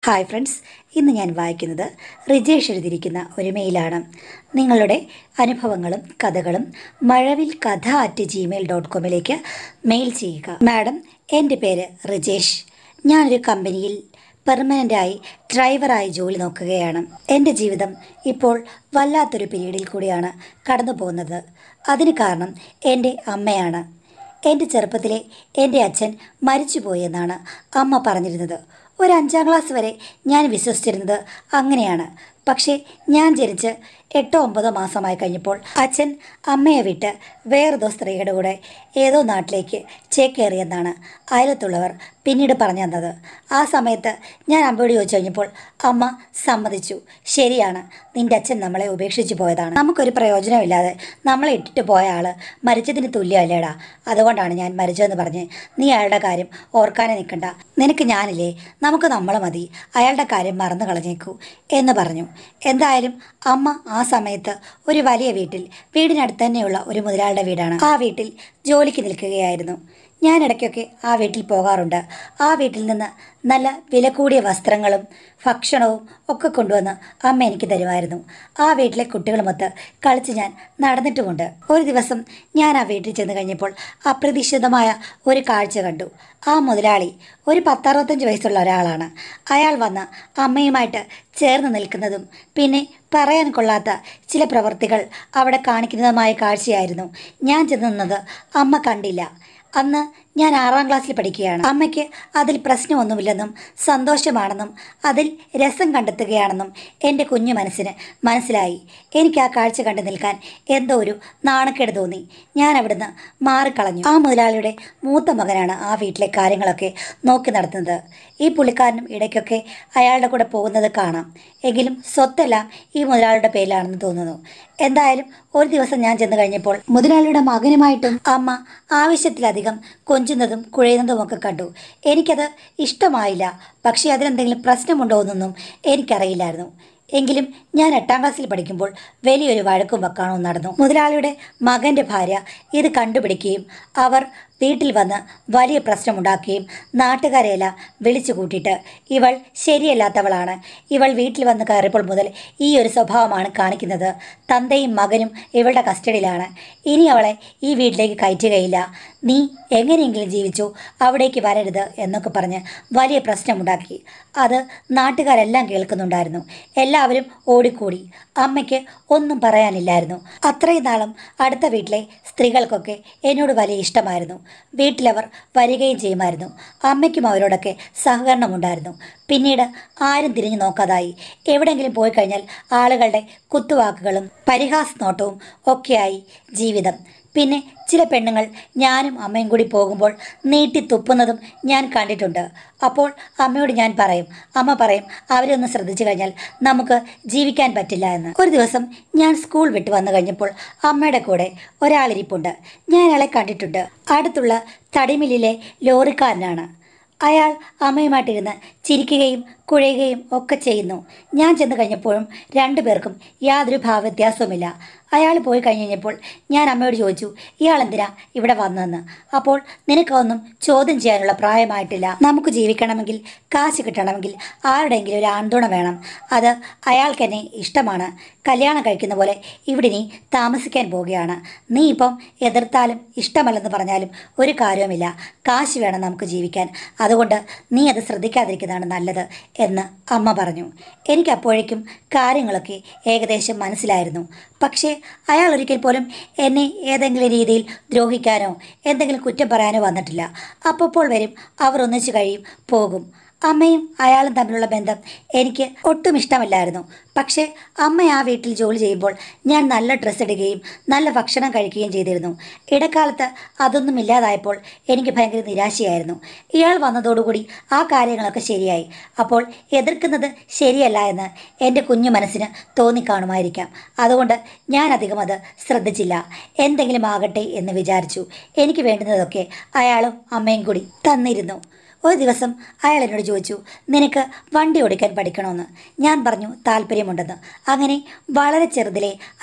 hi friends ഇന്ന് ഞാൻ വായിക്കുന്നത് റിജേഷ് എഴുതിയിരിക്കുന്ന ഒരു മെയിലാണ് നിങ്ങളുടെ അനുഭവങ്ങളും കഥകളും മഴവിൽ കഥ അറ്റ് ജിമെയിൽ ഡോട്ട് കോമിലേക്ക് മെയിൽ ചെയ്യുക മാഡം എൻ്റെ പേര് റിജേഷ് ഞാനൊരു കമ്പനിയിൽ പെർമനൻ്റായി ഡ്രൈവറായി ജോലി നോക്കുകയാണ് എൻ്റെ ജീവിതം ഇപ്പോൾ വല്ലാത്തൊരു പീരീഡിൽ കൂടിയാണ് കടന്നു പോകുന്നത് അതിന് കാരണം എൻ്റെ അമ്മയാണ് എൻ്റെ ചെറുപ്പത്തിലെ എൻ്റെ അച്ഛൻ മരിച്ചുപോയെന്നാണ് അമ്മ പറഞ്ഞിരുന്നത് ഒരു അഞ്ചാം ക്ലാസ് വരെ ഞാൻ വിശ്വസിച്ചിരുന്നത് അങ്ങനെയാണ് പക്ഷേ ഞാൻ ജനിച്ച് എട്ടോ ഒമ്പതോ മാസമായി കഴിഞ്ഞപ്പോൾ അച്ഛൻ അമ്മയെ വിട്ട് വേറേതോ സ്ത്രീയുടെ കൂടെ ഏതോ നാട്ടിലേക്ക് ചേക്കേറിയെന്നാണ് അയലത്തുള്ളവർ പിന്നീട് പറഞ്ഞു തന്നത് ആ സമയത്ത് ഞാൻ അമ്മയോട് ചോദിച്ചു കഴിഞ്ഞപ്പോൾ അമ്മ സമ്മതിച്ചു ശരിയാണ് നിന്റെ അച്ഛൻ നമ്മളെ ഉപേക്ഷിച്ച് പോയതാണ് നമുക്കൊരു പ്രയോജനമില്ലാതെ നമ്മളെ ഇട്ടിട്ട് പോയ ആൾ മരിച്ചതിന് തുല്യമല്ലേടാ അതുകൊണ്ടാണ് ഞാൻ മരിച്ചതെന്ന് പറഞ്ഞ് നീ അയാളുടെ കാര്യം ഓർക്കാനേ നിൽക്കണ്ട നിനക്ക് ഞാനില്ലേ നമുക്ക് നമ്മളെ മതി അയാളുടെ കാര്യം മറന്നു കളഞ്ഞേക്കൂ എന്ന് പറഞ്ഞു എന്തായാലും അമ്മ ആ സമയത്ത് ഒരു വലിയ വീട്ടിൽ വീടിനടുത്ത് തന്നെയുള്ള ഒരു മുതലാളിയുടെ വീടാണ് ആ വീട്ടിൽ ജോലിക്ക് നിൽക്കുകയായിരുന്നു ഞാൻ ഇടയ്ക്കൊക്കെ ആ വീട്ടിൽ പോകാറുണ്ട് ആ വീട്ടിൽ നിന്ന് നല്ല വില കൂടിയ വസ്ത്രങ്ങളും ഭക്ഷണവും ഒക്കെ കൊണ്ടുവന്ന് അമ്മ എനിക്ക് തരുമായിരുന്നു ആ വീട്ടിലെ കുട്ടികളുമൊത്ത് കളിച്ച് ഞാൻ നടന്നിട്ടുമുണ്ട് ഒരു ദിവസം ഞാൻ ആ വീട്ടിൽ ചെന്ന് കഴിഞ്ഞപ്പോൾ അപ്രതീക്ഷിതമായ ഒരു കാഴ്ച കണ്ടു ആ മുതലാളി ഒരു പത്തറുപത്തഞ്ച് വയസ്സുള്ള ഒരാളാണ് അയാൾ വന്ന് അമ്മയുമായിട്ട് ചേർന്ന് നിൽക്കുന്നതും പിന്നെ പറയാൻ കൊള്ളാത്ത ചില പ്രവർത്തികൾ അവിടെ കാണിക്കുന്നതുമായ കാഴ്ചയായിരുന്നു ഞാൻ ചെന്ന് നിന്നത് അമ്മ കണ്ടില്ല അന്ന് ഞാൻ ആറാം ക്ലാസ്സിൽ പഠിക്കുകയാണ് അമ്മയ്ക്ക് അതിൽ പ്രശ്നമൊന്നുമില്ലെന്നും സന്തോഷമാണെന്നും അതിൽ രസം കണ്ടെത്തുകയാണെന്നും എൻ്റെ കുഞ്ഞു മനസ്സിന് മനസ്സിലായി എനിക്ക് ആ കാഴ്ച കണ്ടു നിൽക്കാൻ എന്തോ ഒരു നാണക്കേട് തോന്നി ഞാൻ അവിടുന്ന് മാറിക്കളഞ്ഞു ആ മുതലാളിയുടെ മൂത്ത മകനാണ് ആ വീട്ടിലെ കാര്യങ്ങളൊക്കെ നോക്കി നടത്തുന്നത് ഈ പുള്ളിക്കാരനും ഇടയ്ക്കൊക്കെ അയാളുടെ കൂടെ പോകുന്നത് കാണാം എങ്കിലും സ്വത്തെല്ലാം ഈ മുതലാളിയുടെ പേരിലാണെന്ന് തോന്നുന്നു എന്തായാലും ഒരു ദിവസം ഞാൻ ചെന്ന് കഴിഞ്ഞപ്പോൾ മുതലാളിയുടെ മകനുമായിട്ടും അമ്മ ആവശ്യത്തിലധികം കൊഞ്ചുന്നതും കുഴയുന്നതും ഒക്കെ കണ്ടു എനിക്കത് ഇഷ്ടമായില്ല പക്ഷേ അതിനെന്തെങ്കിലും പ്രശ്നമുണ്ടോ എന്നൊന്നും എനിക്കറിയില്ലായിരുന്നു എങ്കിലും ഞാൻ എട്ടാം ക്ലാസ്സിൽ പഠിക്കുമ്പോൾ വലിയൊരു വഴക്കും വക്കാണവും നടന്നു മുതലാളിയുടെ മകൻ്റെ ഭാര്യ ഇത് കണ്ടുപിടിക്കുകയും അവർ വീട്ടിൽ വന്ന് വലിയ പ്രശ്നമുണ്ടാക്കുകയും നാട്ടുകാരെയെല്ലാം വിളിച്ചു കൂട്ടിയിട്ട് ഇവൾ ശരിയല്ലാത്തവളാണ് ഇവൾ വീട്ടിൽ വന്ന് കയറിയപ്പോൾ മുതൽ ഈ ഒരു സ്വഭാവമാണ് കാണിക്കുന്നത് തന്തയും മകനും ഇവളുടെ കസ്റ്റഡിയിലാണ് ഇനി അവളെ ഈ വീട്ടിലേക്ക് കയറ്റുകയില്ല നീ എങ്ങനെയെങ്കിലും ജീവിച്ചു അവിടേക്ക് വരരുത് എന്നൊക്കെ പറഞ്ഞ് വലിയ പ്രശ്നമുണ്ടാക്കി അത് നാട്ടുകാരെല്ലാം കേൾക്കുന്നുണ്ടായിരുന്നു എല്ലാവരും ഓടിക്കൂടി അമ്മയ്ക്ക് ഒന്നും പറയാനില്ലായിരുന്നു അത്രയും നാളും അടുത്ത വീട്ടിലെ സ്ത്രീകൾക്കൊക്കെ എന്നോട് വലിയ ഇഷ്ടമായിരുന്നു വീട്ടിലവർ വരികയും ചെയ്യുമായിരുന്നു അമ്മയ്ക്കും അവരോടൊക്കെ സഹകരണമുണ്ടായിരുന്നു പിന്നീട് ആരും തിരിഞ്ഞു നോക്കാതായി എവിടെയെങ്കിലും പോയി കഴിഞ്ഞാൽ ആളുകളുടെ കുത്തുവാക്കുകളും പരിഹാസ നോട്ടവും ഒക്കെയായി ജീവിതം പിന്നെ ചില പെണ്ണുങ്ങൾ ഞാനും അമ്മയും കൂടി പോകുമ്പോൾ നീട്ടി തുപ്പുന്നതും ഞാൻ കണ്ടിട്ടുണ്ട് അപ്പോൾ അമ്മയോട് ഞാൻ പറയും അമ്മ പറയും അവരെ ഒന്ന് ശ്രദ്ധിച്ചു കഴിഞ്ഞാൽ നമുക്ക് ജീവിക്കാൻ പറ്റില്ല എന്ന് ഒരു ദിവസം ഞാൻ സ്കൂൾ വിട്ട് വന്നു കഴിഞ്ഞപ്പോൾ അമ്മയുടെ കൂടെ ഒരാളിരിപ്പുണ്ട് ഞാൻ അയാളെ കണ്ടിട്ടുണ്ട് അടുത്തുള്ള തടിമില്ലിലെ ലോറിക്കാരനാണ് അയാൾ അമ്മയുമായിട്ടിരുന്ന് ചിരിക്കുകയും കുഴയുകയും ഒക്കെ ചെയ്യുന്നു ഞാൻ ചെന്ന് കഴിഞ്ഞപ്പോഴും രണ്ടുപേർക്കും യാതൊരു ഭാവവ്യത്യാസവുമില്ല അയാൾ പോയി കഴിഞ്ഞപ്പോൾ ഞാൻ അമ്മയോട് ചോദിച്ചു ഇയാൾ എന്തിനാ ഇവിടെ വന്നതെന്ന് അപ്പോൾ നിനക്കൊന്നും ചോദ്യം ചെയ്യാനുള്ള പ്രായമായിട്ടില്ല നമുക്ക് ജീവിക്കണമെങ്കിൽ കാശ് കിട്ടണമെങ്കിൽ ആരുടെയെങ്കിലും ഒരു ആന്തോണം വേണം അത് അയാൾക്ക് എന്നെ ഇഷ്ടമാണ് കല്യാണം കഴിക്കുന്ന പോലെ ഇവിടെ നീ താമസിക്കാൻ പോവുകയാണ് നീ ഇപ്പം എതിർത്താലും ഇഷ്ടമല്ലെന്ന് പറഞ്ഞാലും ഒരു കാര്യവുമില്ല കാശ് വേണം നമുക്ക് ജീവിക്കാൻ അതുകൊണ്ട് നീ അത് ശ്രദ്ധിക്കാതിരിക്കുന്നതാണ് നല്ലത് എന്ന് അമ്മ പറഞ്ഞു എനിക്ക് അപ്പോഴേക്കും കാര്യങ്ങളൊക്കെ ഏകദേശം മനസ്സിലായിരുന്നു പക്ഷേ അയാൾ ഒരിക്കൽ പോലും എന്നെ ഏതെങ്കിലും രീതിയിൽ ദ്രോഹിക്കാനോ എന്തെങ്കിലും കുറ്റം പറയാനോ വന്നിട്ടില്ല അപ്പോൾ വരും അവർ ഒന്നിച്ചു കഴിയും പോകും അമ്മയും അയാളും തമ്മിലുള്ള ബന്ധം എനിക്ക് ഒട്ടും ഇഷ്ടമല്ലായിരുന്നു പക്ഷേ അമ്മ ആ വീട്ടിൽ ജോലി ചെയ്യുമ്പോൾ ഞാൻ നല്ല ഡ്രസ്സ് ഇടുകയും നല്ല ഭക്ഷണം കഴിക്കുകയും ചെയ്തിരുന്നു ഇടക്കാലത്ത് അതൊന്നും ഇല്ലാതായപ്പോൾ എനിക്ക് ഭയങ്കര നിരാശയായിരുന്നു ഇയാൾ വന്നതോടുകൂടി ആ കാര്യങ്ങളൊക്കെ ശരിയായി അപ്പോൾ എതിർക്കുന്നത് ശരിയല്ല എന്ന് എൻ്റെ കുഞ്ഞു മനസ്സിന് തോന്നിക്കാണുമായിരിക്കാം അതുകൊണ്ട് ഞാൻ അധികം അത് ശ്രദ്ധിച്ചില്ല എന്തെങ്കിലും ആകട്ടെ എന്ന് വിചാരിച്ചു എനിക്ക് വേണ്ടുന്നതൊക്കെ അയാളും അമ്മയും കൂടി തന്നിരുന്നു ഒരു ദിവസം അയാൾ എന്നോട് ചോദിച്ചു നിനക്ക് വണ്ടി ഓടിക്കാൻ പഠിക്കണമെന്ന് ഞാൻ പറഞ്ഞു താല്പര്യമുണ്ടെന്ന് അങ്ങനെ വളരെ ചെറുതിലെ അയാൾ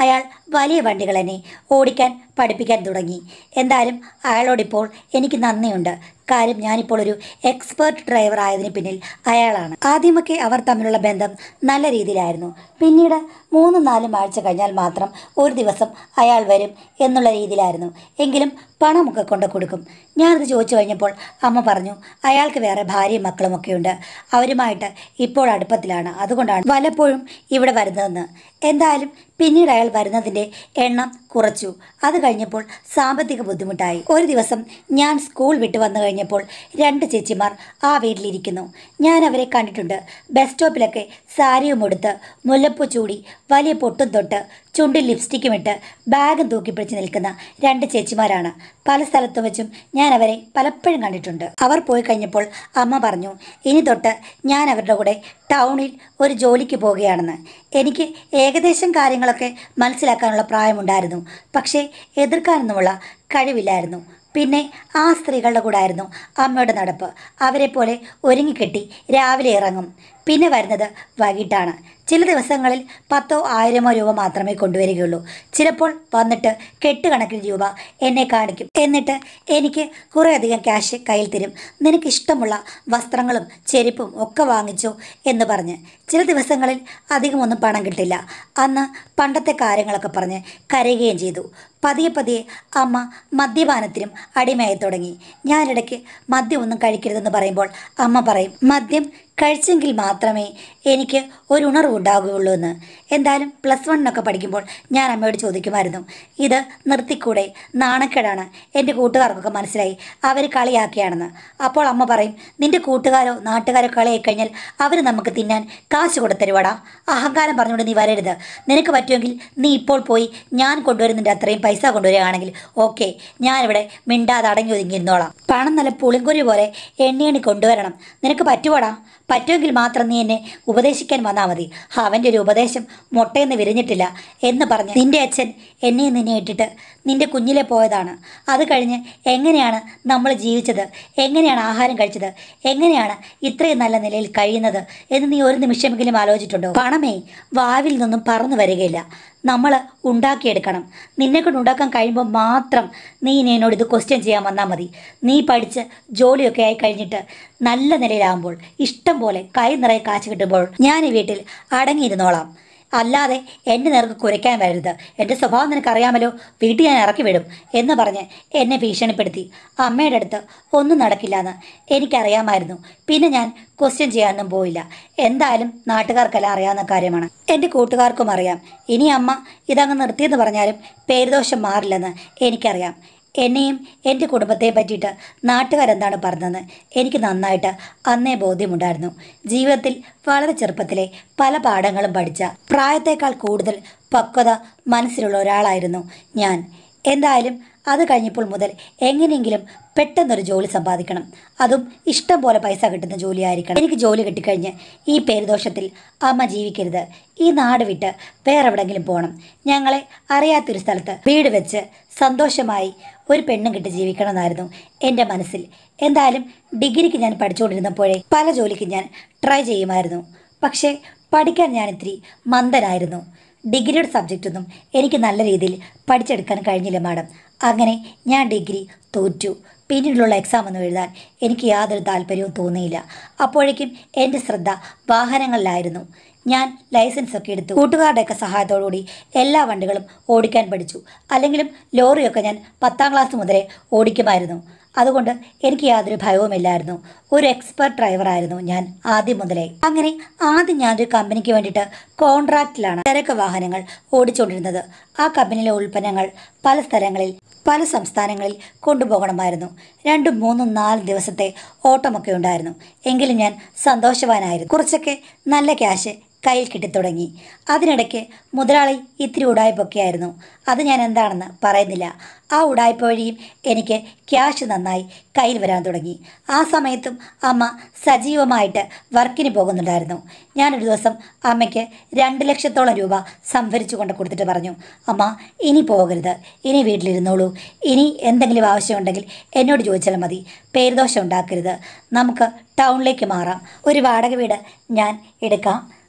വലിയ വണ്ടികൾ എന്നെ ഓടിക്കാൻ പഠിപ്പിക്കാൻ തുടങ്ങി എന്തായാലും അയാളോടിപ്പോൾ എനിക്ക് നന്ദിയുണ്ട് കാര്യം ഞാനിപ്പോൾ ഒരു എക്സ്പേർട്ട് ഡ്രൈവർ ആയതിന് പിന്നിൽ അയാളാണ് ആദ്യമൊക്കെ അവർ തമ്മിലുള്ള ബന്ധം നല്ല രീതിയിലായിരുന്നു പിന്നീട് മൂന്നും നാലും ആഴ്ച കഴിഞ്ഞാൽ മാത്രം ഒരു ദിവസം അയാൾ വരും എന്നുള്ള രീതിയിലായിരുന്നു എങ്കിലും പണമൊക്കെ കൊണ്ട് കൊടുക്കും ഞാനത് ചോദിച്ചു കഴിഞ്ഞപ്പോൾ അമ്മ പറഞ്ഞു അയാൾക്ക് വേറെ ഭാര്യയും മക്കളും ഒക്കെ ഉണ്ട് അവരുമായിട്ട് ഇപ്പോൾ അടുപ്പത്തിലാണ് അതുകൊണ്ടാണ് വല്ലപ്പോഴും ഇവിടെ വരുന്നതെന്ന് എന്തായാലും പിന്നീട് അയാൾ വരുന്നതിൻ്റെ എണ്ണം കുറച്ചു അത് കഴിഞ്ഞപ്പോൾ സാമ്പത്തിക ബുദ്ധിമുട്ടായി ഒരു ദിവസം ഞാൻ സ്കൂൾ വിട്ട് വന്നു കഴിഞ്ഞപ്പോൾ രണ്ട് ചേച്ചിമാർ ആ വീട്ടിലിരിക്കുന്നു ഞാൻ അവരെ കണ്ടിട്ടുണ്ട് ബസ് സ്റ്റോപ്പിലൊക്കെ സാരിയും ഉടുത്ത് മുല്ലപ്പൂ ചൂടി വലിയ പൊട്ടും തൊട്ട് ചുണ്ടിൽ ലിപ്സ്റ്റിക്കും ഇട്ട് ബാഗും തൂക്കിപ്പിടിച്ച് നിൽക്കുന്ന രണ്ട് ചേച്ചിമാരാണ് പല സ്ഥലത്തും വെച്ചും ഞാൻ അവരെ പലപ്പോഴും കണ്ടിട്ടുണ്ട് അവർ പോയി കഴിഞ്ഞപ്പോൾ അമ്മ പറഞ്ഞു ഇനി തൊട്ട് ഞാൻ അവരുടെ കൂടെ ടൗണിൽ ഒരു ജോലിക്ക് പോവുകയാണെന്ന് എനിക്ക് ഏകദേശം കാര്യങ്ങളൊക്കെ മനസ്സിലാക്കാനുള്ള പ്രായമുണ്ടായിരുന്നു പക്ഷേ എതിർക്കാനൊന്നുമുള്ള കഴിവില്ലായിരുന്നു പിന്നെ ആ സ്ത്രീകളുടെ കൂടെ ആയിരുന്നു അമ്മയുടെ നടപ്പ് അവരെ പോലെ ഒരുങ്ങിക്കെട്ടി രാവിലെ ഇറങ്ങും പിന്നെ വരുന്നത് വൈകിട്ടാണ് ചില ദിവസങ്ങളിൽ പത്തോ ആയിരമോ രൂപ മാത്രമേ കൊണ്ടുവരികയുള്ളൂ ചിലപ്പോൾ വന്നിട്ട് കെട്ടുകണക്കിന് രൂപ എന്നെ കാണിക്കും എന്നിട്ട് എനിക്ക് കുറേയധികം ക്യാഷ് കയ്യിൽ തരും നിനക്ക് ഇഷ്ടമുള്ള വസ്ത്രങ്ങളും ചെരുപ്പും ഒക്കെ വാങ്ങിച്ചോ എന്ന് പറഞ്ഞ് ചില ദിവസങ്ങളിൽ അധികമൊന്നും പണം കിട്ടില്ല അന്ന് പണ്ടത്തെ കാര്യങ്ങളൊക്കെ പറഞ്ഞ് കരയുകയും ചെയ്തു പതിയെ പതിയെ അമ്മ മദ്യപാനത്തിനും അടിമയായി തുടങ്ങി ഞാനിടയ്ക്ക് മദ്യമൊന്നും കഴിക്കരുതെന്ന് പറയുമ്പോൾ അമ്മ പറയും മദ്യം കഴിച്ചെങ്കിൽ മാത്രമേ എനിക്ക് ഒരു ഉണർവ് ഉണ്ടാകുകയുള്ളൂ എന്ന് എന്തായാലും പ്ലസ് വണ്ണിനൊക്കെ പഠിക്കുമ്പോൾ ഞാൻ അമ്മയോട് ചോദിക്കുമായിരുന്നു ഇത് നിർത്തിക്കൂടെ നാണക്കേടാണ് എൻ്റെ കൂട്ടുകാർക്കൊക്കെ മനസ്സിലായി അവർ കളിയാക്കിയാണെന്ന് അപ്പോൾ അമ്മ പറയും നിൻ്റെ കൂട്ടുകാരോ നാട്ടുകാരോ കളിയായി കഴിഞ്ഞാൽ അവർ നമുക്ക് തിന്നാൻ കാശ് കൊടുത്തരുവാടാ അഹങ്കാരം പറഞ്ഞുകൊണ്ട് നീ വരരുത് നിനക്ക് പറ്റുമെങ്കിൽ നീ ഇപ്പോൾ പോയി ഞാൻ കൊണ്ടുവരുന്നതിൻ്റെ അത്രയും പൈസ കൊണ്ടുവരികയാണെങ്കിൽ ഓക്കെ ഞാനിവിടെ മിണ്ടാതെ അടങ്ങി ഒതുങ്ങിയിരുന്നോളാം പണം നല്ല പുളിങ്കുരി പോലെ എണ്ണി എണ്ണി കൊണ്ടുവരണം നിനക്ക് പറ്റുവാടാ പറ്റുമെങ്കിൽ മാത്രം നീ എന്നെ ഉപദേശിക്കാൻ വന്നാൽ മതി അവൻ്റെ ഒരു ഉപദേശം മുട്ടയെന്ന് വിരിഞ്ഞിട്ടില്ല എന്ന് പറഞ്ഞ് നിന്റെ അച്ഛൻ എന്നെ നിന്നെ ഇട്ടിട്ട് നിന്റെ കുഞ്ഞിലെ പോയതാണ് അത് കഴിഞ്ഞ് എങ്ങനെയാണ് നമ്മൾ ജീവിച്ചത് എങ്ങനെയാണ് ആഹാരം കഴിച്ചത് എങ്ങനെയാണ് ഇത്രയും നല്ല നിലയിൽ കഴിയുന്നത് എന്ന് നീ ഒരു നിമിഷമെങ്കിലും ആലോചിച്ചിട്ടുണ്ടോ പണമേ വാവിൽ നിന്നും പറന്നു വരികയില്ല നമ്മൾ ഉണ്ടാക്കിയെടുക്കണം നിന്നെ കൊണ്ട് ഉണ്ടാക്കാൻ കഴിയുമ്പോൾ മാത്രം നീ ഇനി എന്നോട് ഇത് ക്വസ്റ്റ്യൻ ചെയ്യാൻ വന്നാൽ മതി നീ പഠിച്ച് ജോലിയൊക്കെ ആയി കഴിഞ്ഞിട്ട് നല്ല നിലയിലാകുമ്പോൾ ഇഷ്ടം പോലെ കൈ നിറയെ കാശ് കിട്ടുമ്പോൾ ഞാൻ ഈ വീട്ടിൽ അടങ്ങിയിരുന്നോളാം അല്ലാതെ എൻ്റെ നേർക്ക് കുരയ്ക്കാൻ വരരുത് എൻ്റെ സ്വഭാവം നിനക്കറിയാമല്ലോ വീട്ടിൽ ഞാൻ ഇറക്കി വിടും എന്ന് പറഞ്ഞ് എന്നെ ഭീഷണിപ്പെടുത്തി അമ്മയുടെ അടുത്ത് ഒന്നും നടക്കില്ലെന്ന് എനിക്കറിയാമായിരുന്നു പിന്നെ ഞാൻ ക്വസ്റ്റ്യൻ ചെയ്യാനൊന്നും പോയില്ല എന്തായാലും നാട്ടുകാർക്കെല്ലാം അറിയാവുന്ന കാര്യമാണ് എൻ്റെ കൂട്ടുകാർക്കും അറിയാം ഇനി അമ്മ ഇതങ്ങ് നിർത്തിയെന്ന് പറഞ്ഞാലും പേരുദോഷം മാറില്ലെന്ന് എനിക്കറിയാം എന്നെയും എൻ്റെ കുടുംബത്തെ പറ്റിയിട്ട് നാട്ടുകാരെന്താണ് പറഞ്ഞതെന്ന് എനിക്ക് നന്നായിട്ട് അന്നേ ബോധ്യമുണ്ടായിരുന്നു ജീവിതത്തിൽ വളരെ ചെറുപ്പത്തിലെ പല പാഠങ്ങളും പഠിച്ച പ്രായത്തേക്കാൾ കൂടുതൽ പക്വത മനസ്സിലുള്ള ഒരാളായിരുന്നു ഞാൻ എന്തായാലും അത് കഴിഞ്ഞപ്പോൾ മുതൽ എങ്ങനെയെങ്കിലും പെട്ടെന്നൊരു ജോലി സമ്പാദിക്കണം അതും ഇഷ്ടം പോലെ പൈസ കിട്ടുന്ന ജോലിയായിരിക്കണം എനിക്ക് ജോലി കിട്ടിക്കഴിഞ്ഞ് ഈ പേരുദോഷത്തിൽ അമ്മ ജീവിക്കരുത് ഈ നാട് വിട്ട് വേറെ എവിടെങ്കിലും പോകണം ഞങ്ങളെ അറിയാത്തൊരു സ്ഥലത്ത് വീട് വെച്ച് സന്തോഷമായി ഒരു പെണ്ണും കിട്ടി ജീവിക്കണമെന്നായിരുന്നു എൻ്റെ മനസ്സിൽ എന്തായാലും ഡിഗ്രിക്ക് ഞാൻ പഠിച്ചുകൊണ്ടിരുന്നപ്പോഴേ പല ജോലിക്ക് ഞാൻ ട്രൈ ചെയ്യുമായിരുന്നു പക്ഷേ പഠിക്കാൻ ഞാൻ ഇത്തിരി മന്ദനായിരുന്നു ഡിഗ്രിയുടെ സബ്ജക്റ്റൊന്നും എനിക്ക് നല്ല രീതിയിൽ പഠിച്ചെടുക്കാൻ കഴിഞ്ഞില്ല മാഡം അങ്ങനെ ഞാൻ ഡിഗ്രി തോറ്റു പിന്നീടുള്ള എക്സാം ഒന്നും എഴുതാൻ എനിക്ക് യാതൊരു താല്പര്യവും തോന്നിയില്ല അപ്പോഴേക്കും എൻ്റെ ശ്രദ്ധ വാഹനങ്ങളിലായിരുന്നു ഞാൻ ലൈസൻസ് ഒക്കെ എടുത്തു കൂട്ടുകാരുടെയൊക്കെ സഹായത്തോടുകൂടി എല്ലാ വണ്ടികളും ഓടിക്കാൻ പഠിച്ചു അല്ലെങ്കിലും ലോറിയൊക്കെ ഞാൻ പത്താം ക്ലാസ് മുതലേ ഓടിക്കുമായിരുന്നു അതുകൊണ്ട് എനിക്ക് യാതൊരു ഭയവുമില്ലായിരുന്നു ഒരു എക്സ്പെർട്ട് ഡ്രൈവറായിരുന്നു ഞാൻ ആദ്യം മുതലേ അങ്ങനെ ആദ്യം ഞാനൊരു കമ്പനിക്ക് വേണ്ടിയിട്ട് കോൺട്രാക്റ്റിലാണ് ചരക്ക് വാഹനങ്ങൾ ഓടിച്ചുകൊണ്ടിരുന്നത് ആ കമ്പനിയിലെ ഉൽപ്പന്നങ്ങൾ പല സ്ഥലങ്ങളിൽ പല സംസ്ഥാനങ്ങളിൽ കൊണ്ടുപോകണമായിരുന്നു രണ്ടും മൂന്നും നാലും ദിവസത്തെ ഓട്ടമൊക്കെ ഉണ്ടായിരുന്നു എങ്കിലും ഞാൻ സന്തോഷവാനായിരുന്നു കുറച്ചൊക്കെ നല്ല ക്യാഷ് കയ്യിൽ കിട്ടിത്തുടങ്ങി അതിനിടയ്ക്ക് മുതലാളി ഇത്തിരി ഉടായ്പൊക്കെയായിരുന്നു അത് ഞാൻ എന്താണെന്ന് പറയുന്നില്ല ആ ഉടായ്പ വഴിയും എനിക്ക് ക്യാഷ് നന്നായി കയ്യിൽ വരാൻ തുടങ്ങി ആ സമയത്തും അമ്മ സജീവമായിട്ട് വർക്കിന് പോകുന്നുണ്ടായിരുന്നു ഞാനൊരു ദിവസം അമ്മയ്ക്ക് രണ്ട് ലക്ഷത്തോളം രൂപ സംഭരിച്ചു കൊണ്ട് കൊടുത്തിട്ട് പറഞ്ഞു അമ്മ ഇനി പോകരുത് ഇനി വീട്ടിലിരുന്നോളൂ ഇനി എന്തെങ്കിലും ആവശ്യമുണ്ടെങ്കിൽ എന്നോട് ചോദിച്ചാൽ മതി പേരുദോഷം ഉണ്ടാക്കരുത് നമുക്ക് ടൗണിലേക്ക് മാറാം ഒരു വാടക വീട് ഞാൻ എടുക്കാം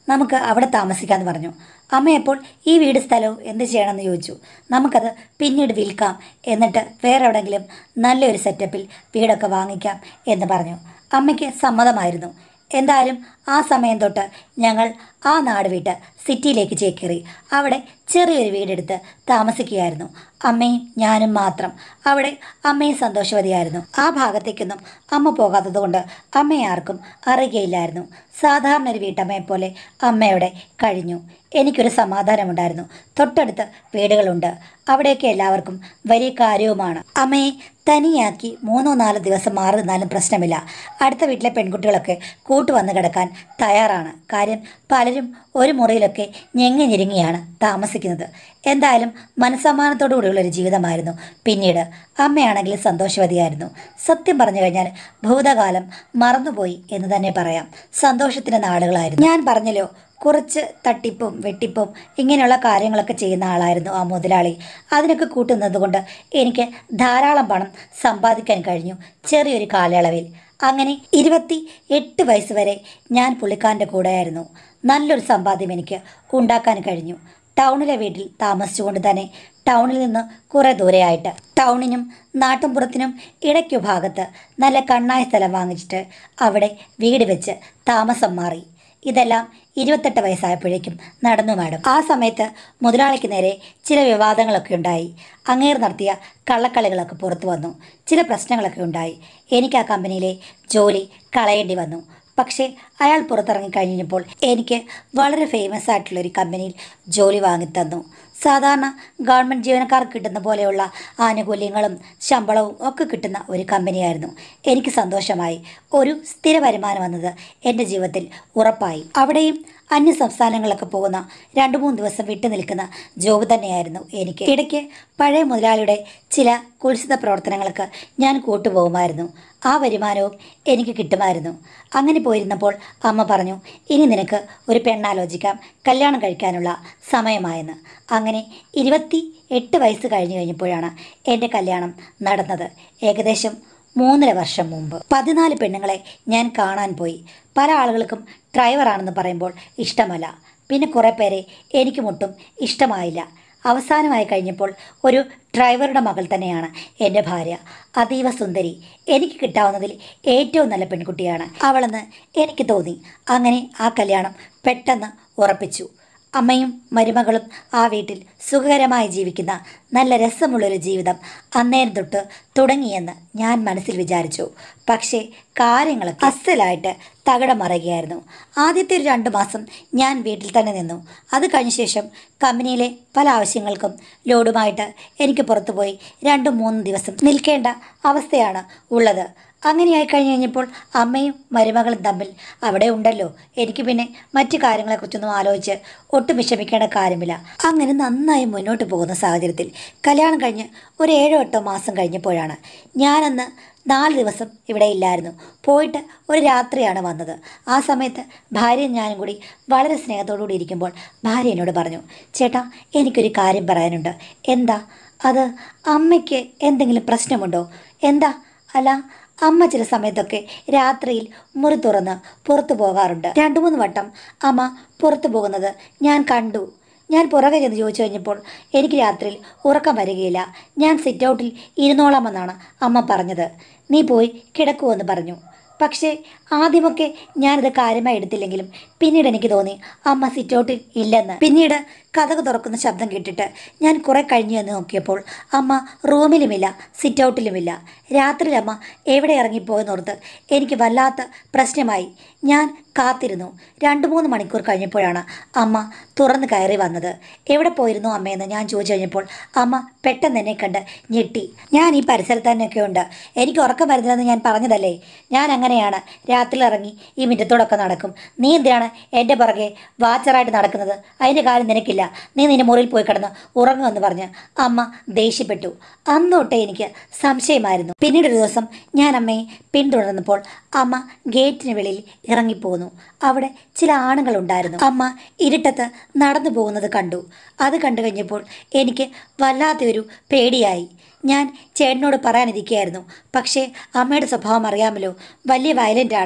നമുക്ക് അവിടെ താമസിക്കാമെന്ന് പറഞ്ഞു അമ്മയപ്പോൾ ഈ വീട് സ്ഥലവും എന്ത് ചെയ്യണമെന്ന് ചോദിച്ചു നമുക്കത് പിന്നീട് വിൽക്കാം എന്നിട്ട് വേറെ എവിടെയെങ്കിലും നല്ലൊരു സെറ്റപ്പിൽ വീടൊക്കെ വാങ്ങിക്കാം എന്ന് പറഞ്ഞു അമ്മയ്ക്ക് സമ്മതമായിരുന്നു എന്തായാലും ആ സമയം തൊട്ട് ഞങ്ങൾ ആ നാട് വിട്ട് സിറ്റിയിലേക്ക് ചേക്കേറി അവിടെ ചെറിയൊരു വീടെടുത്ത് താമസിക്കുകയായിരുന്നു അമ്മയും ഞാനും മാത്രം അവിടെ അമ്മയും സന്തോഷവതിയായിരുന്നു ആ ഭാഗത്തേക്കൊന്നും അമ്മ പോകാത്തത് കൊണ്ട് അമ്മയെ ആർക്കും അറിയുകയില്ലായിരുന്നു സാധാരണ ഒരു വീട്ടമ്മയെ പോലെ അമ്മയോടെ കഴിഞ്ഞു എനിക്കൊരു സമാധാനമുണ്ടായിരുന്നു തൊട്ടടുത്ത് വീടുകളുണ്ട് അവിടെയൊക്കെ എല്ലാവർക്കും വലിയ കാര്യവുമാണ് അമ്മയെ തനിയാക്കി മൂന്നോ നാലോ ദിവസം മാറി നിന്നാലും പ്രശ്നമില്ല അടുത്ത വീട്ടിലെ പെൺകുട്ടികളൊക്കെ കൂട്ടുവന്ന് കിടക്കാൻ തയ്യാറാണ് കാര്യം പലരും ഒരു മുറിയിലൊക്കെ ഞെങ്ങി ഞെരുങ്ങിയാണ് താമസിക്കുന്നത് എന്തായാലും മനസ്സമ്മാനത്തോടു കൂടിയുള്ള ഒരു ജീവിതമായിരുന്നു പിന്നീട് അമ്മയാണെങ്കിൽ സന്തോഷവതിയായിരുന്നു സത്യം പറഞ്ഞു കഴിഞ്ഞാൽ ഭൂതകാലം മറന്നുപോയി എന്ന് തന്നെ പറയാം സന്തോഷത്തിൻ്റെ നാളുകളായിരുന്നു ഞാൻ പറഞ്ഞല്ലോ കുറച്ച് തട്ടിപ്പും വെട്ടിപ്പും ഇങ്ങനെയുള്ള കാര്യങ്ങളൊക്കെ ചെയ്യുന്ന ആളായിരുന്നു ആ മുതലാളി അതിനൊക്കെ കൂട്ടുന്നത് കൊണ്ട് എനിക്ക് ധാരാളം പണം സമ്പാദിക്കാൻ കഴിഞ്ഞു ചെറിയൊരു കാലയളവിൽ അങ്ങനെ ഇരുപത്തി എട്ട് വയസ്സ് വരെ ഞാൻ പുള്ളിക്കാരൻ്റെ കൂടെയായിരുന്നു നല്ലൊരു സമ്പാദ്യം എനിക്ക് ഉണ്ടാക്കാൻ കഴിഞ്ഞു ടൗണിലെ വീട്ടിൽ താമസിച്ചുകൊണ്ട് തന്നെ ടൗണിൽ നിന്ന് കുറേ ദൂരെയായിട്ട് ടൗണിനും നാട്ടുംപുറത്തിനും ഇടയ്ക്കു ഭാഗത്ത് നല്ല കണ്ണായ സ്ഥലം വാങ്ങിച്ചിട്ട് അവിടെ വീട് വെച്ച് താമസം മാറി ഇതെല്ലാം ഇരുപത്തെട്ട് വയസ്സായപ്പോഴേക്കും നടന്നു മാഡം ആ സമയത്ത് മുതലാളിക്ക് നേരെ ചില വിവാദങ്ങളൊക്കെ ഉണ്ടായി അങ്ങേർ നടത്തിയ കള്ളക്കളികളൊക്കെ പുറത്തു വന്നു ചില പ്രശ്നങ്ങളൊക്കെ ഉണ്ടായി എനിക്ക് ആ കമ്പനിയിലെ ജോലി കളയേണ്ടി വന്നു പക്ഷേ അയാൾ പുറത്തിറങ്ങി കഴിഞ്ഞപ്പോൾ എനിക്ക് വളരെ ഫേമസ് ആയിട്ടുള്ള ഒരു കമ്പനിയിൽ ജോലി വാങ്ങിത്തന്നു സാധാരണ ഗവൺമെൻറ് ജീവനക്കാർക്ക് കിട്ടുന്ന പോലെയുള്ള ആനുകൂല്യങ്ങളും ശമ്പളവും ഒക്കെ കിട്ടുന്ന ഒരു കമ്പനിയായിരുന്നു എനിക്ക് സന്തോഷമായി ഒരു സ്ഥിര വരുമാനം വന്നത് എൻ്റെ ജീവിതത്തിൽ ഉറപ്പായി അവിടെയും അന്യ സംസ്ഥാനങ്ങളിലൊക്കെ പോകുന്ന രണ്ട് മൂന്ന് ദിവസം വിട്ടു നിൽക്കുന്ന ജോബ് തന്നെയായിരുന്നു എനിക്ക് ഇടയ്ക്ക് പഴയ മുതലാളിയുടെ ചില കുൽസിത പ്രവർത്തനങ്ങൾക്ക് ഞാൻ കൂട്ടുപോകുമായിരുന്നു ആ വരുമാനവും എനിക്ക് കിട്ടുമായിരുന്നു അങ്ങനെ പോയിരുന്നപ്പോൾ അമ്മ പറഞ്ഞു ഇനി നിനക്ക് ഒരു പെണ്ണാലോചിക്കാം കല്യാണം കഴിക്കാനുള്ള സമയമായെന്ന് അങ്ങനെ ഇരുപത്തി എട്ട് വയസ്സ് കഴിഞ്ഞു കഴിഞ്ഞപ്പോഴാണ് എൻ്റെ കല്യാണം നടന്നത് ഏകദേശം മൂന്നര വർഷം മുമ്പ് പതിനാല് പെണ്ണുങ്ങളെ ഞാൻ കാണാൻ പോയി പല ആളുകൾക്കും ഡ്രൈവറാണെന്ന് പറയുമ്പോൾ ഇഷ്ടമല്ല പിന്നെ കുറേ പേരെ എനിക്കുമൊട്ടും ഇഷ്ടമായില്ല അവസാനമായി കഴിഞ്ഞപ്പോൾ ഒരു ഡ്രൈവറുടെ മകൾ തന്നെയാണ് എൻ്റെ ഭാര്യ അതീവ സുന്ദരി എനിക്ക് കിട്ടാവുന്നതിൽ ഏറ്റവും നല്ല പെൺകുട്ടിയാണ് അവളെന്ന് എനിക്ക് തോന്നി അങ്ങനെ ആ കല്യാണം പെട്ടെന്ന് ഉറപ്പിച്ചു അമ്മയും മരുമകളും ആ വീട്ടിൽ സുഖകരമായി ജീവിക്കുന്ന നല്ല രസമുള്ളൊരു ജീവിതം അന്നേരം തൊട്ട് തുടങ്ങിയെന്ന് ഞാൻ മനസ്സിൽ വിചാരിച്ചു പക്ഷേ കാര്യങ്ങളൊക്കെ അസലായിട്ട് തകിടം മറിയുകയായിരുന്നു ആദ്യത്തെ ഒരു രണ്ട് മാസം ഞാൻ വീട്ടിൽ തന്നെ നിന്നു അത് കഴിഞ്ഞ ശേഷം കമ്പനിയിലെ പല ആവശ്യങ്ങൾക്കും ലോഡുമായിട്ട് എനിക്ക് പുറത്തുപോയി രണ്ടും മൂന്നും ദിവസം നിൽക്കേണ്ട അവസ്ഥയാണ് ഉള്ളത് അങ്ങനെയായി കഴിഞ്ഞ് കഴിഞ്ഞപ്പോൾ അമ്മയും മരുമകളും തമ്മിൽ അവിടെ ഉണ്ടല്ലോ എനിക്ക് പിന്നെ മറ്റു കാര്യങ്ങളെക്കുറിച്ചൊന്നും ആലോചിച്ച് ഒട്ടും വിഷമിക്കേണ്ട കാര്യമില്ല അങ്ങനെ നന്നായി മുന്നോട്ട് പോകുന്ന സാഹചര്യത്തിൽ കല്യാണം കഴിഞ്ഞ് ഒരു ഏഴോ എട്ടോ മാസം കഴിഞ്ഞപ്പോഴാണ് ഞാനന്ന് നാല് ദിവസം ഇവിടെ ഇല്ലായിരുന്നു പോയിട്ട് ഒരു രാത്രിയാണ് വന്നത് ആ സമയത്ത് ഭാര്യയും ഞാനും കൂടി വളരെ സ്നേഹത്തോടു കൂടി ഇരിക്കുമ്പോൾ ഭാര്യ എന്നോട് പറഞ്ഞു ചേട്ടാ എനിക്കൊരു കാര്യം പറയാനുണ്ട് എന്താ അത് അമ്മയ്ക്ക് എന്തെങ്കിലും പ്രശ്നമുണ്ടോ എന്താ അല്ല അമ്മ ചില സമയത്തൊക്കെ രാത്രിയിൽ മുറി തുറന്ന് പുറത്തു പോകാറുണ്ട് രണ്ടു മൂന്ന് വട്ടം അമ്മ പുറത്തു പോകുന്നത് ഞാൻ കണ്ടു ഞാൻ പുറകെ ചെന്ന് ചോദിച്ചു കഴിഞ്ഞപ്പോൾ എനിക്ക് രാത്രിയിൽ ഉറക്കം വരികയില്ല ഞാൻ സിറ്റ് ഔട്ടിൽ ഇരുന്നോളാമെന്നാണ് അമ്മ പറഞ്ഞത് നീ പോയി കിടക്കുമെന്ന് പറഞ്ഞു പക്ഷേ ആദ്യമൊക്കെ ഞാനിത് കാര്യമായി എടുത്തില്ലെങ്കിലും പിന്നീട് എനിക്ക് തോന്നി അമ്മ സിറ്റൗട്ടിൽ ഇല്ലെന്ന് പിന്നീട് കഥക് തുറക്കുന്ന ശബ്ദം കേട്ടിട്ട് ഞാൻ കുറെ കഴിഞ്ഞു എന്ന് നോക്കിയപ്പോൾ അമ്മ റൂമിലുമില്ല സിറ്റൗട്ടിലുമില്ല രാത്രിയിൽ അമ്മ എവിടെ ഇറങ്ങിപ്പോയെന്നോർത്ത് എനിക്ക് വല്ലാത്ത പ്രശ്നമായി ഞാൻ കാത്തിരുന്നു രണ്ട് മൂന്ന് മണിക്കൂർ കഴിഞ്ഞപ്പോഴാണ് അമ്മ തുറന്ന് കയറി വന്നത് എവിടെ പോയിരുന്നു അമ്മയെന്ന് ഞാൻ ചോദിച്ചു കഴിഞ്ഞപ്പോൾ അമ്മ പെട്ടെന്ന് എന്നെ കണ്ട് ഞെട്ടി ഞാൻ ഈ പരിസരത്ത് തന്നെയൊക്കെ ഉണ്ട് എനിക്ക് ഉറക്കം വരുന്നില്ലെന്ന് ഞാൻ പറഞ്ഞതല്ലേ ഞാൻ അങ്ങനെയാണ് രാത്രി ഇറങ്ങി ഈ മുറ്റത്തോടൊക്കെ നടക്കും നീ എന്തിനാണ് എൻ്റെ പുറകെ വാച്ചറായിട്ട് നടക്കുന്നത് അതിൻ്റെ കാര്യം നിനക്കില്ല നീ നിന്റെ മുറിയിൽ പോയി കിടന്ന് ഉറങ്ങുമെന്ന് പറഞ്ഞ് അമ്മ ദേഷ്യപ്പെട്ടു അന്ന് തൊട്ടേ എനിക്ക് സംശയമായിരുന്നു പിന്നീട് ഒരു ദിവസം ഞാൻ അമ്മയെ പിന്തുടർന്നപ്പോൾ അമ്മ ഗേറ്റിന് വെളിയിൽ ഇറങ്ങിപ്പോന്നു അവിടെ ചില ആണുങ്ങളുണ്ടായിരുന്നു അമ്മ ഇരുട്ടത്ത് നടന്നു പോകുന്നത് കണ്ടു അത് കണ്ടു കഴിഞ്ഞപ്പോൾ എനിക്ക് വല്ലാത്തൊരു പേടിയായി ഞാൻ ചേട്ടനോട് പറയാനിരിക്കുകയായിരുന്നു പക്ഷേ അമ്മയുടെ സ്വഭാവം അറിയാമല്ലോ വലിയ വയലൻ്റ് ആണ്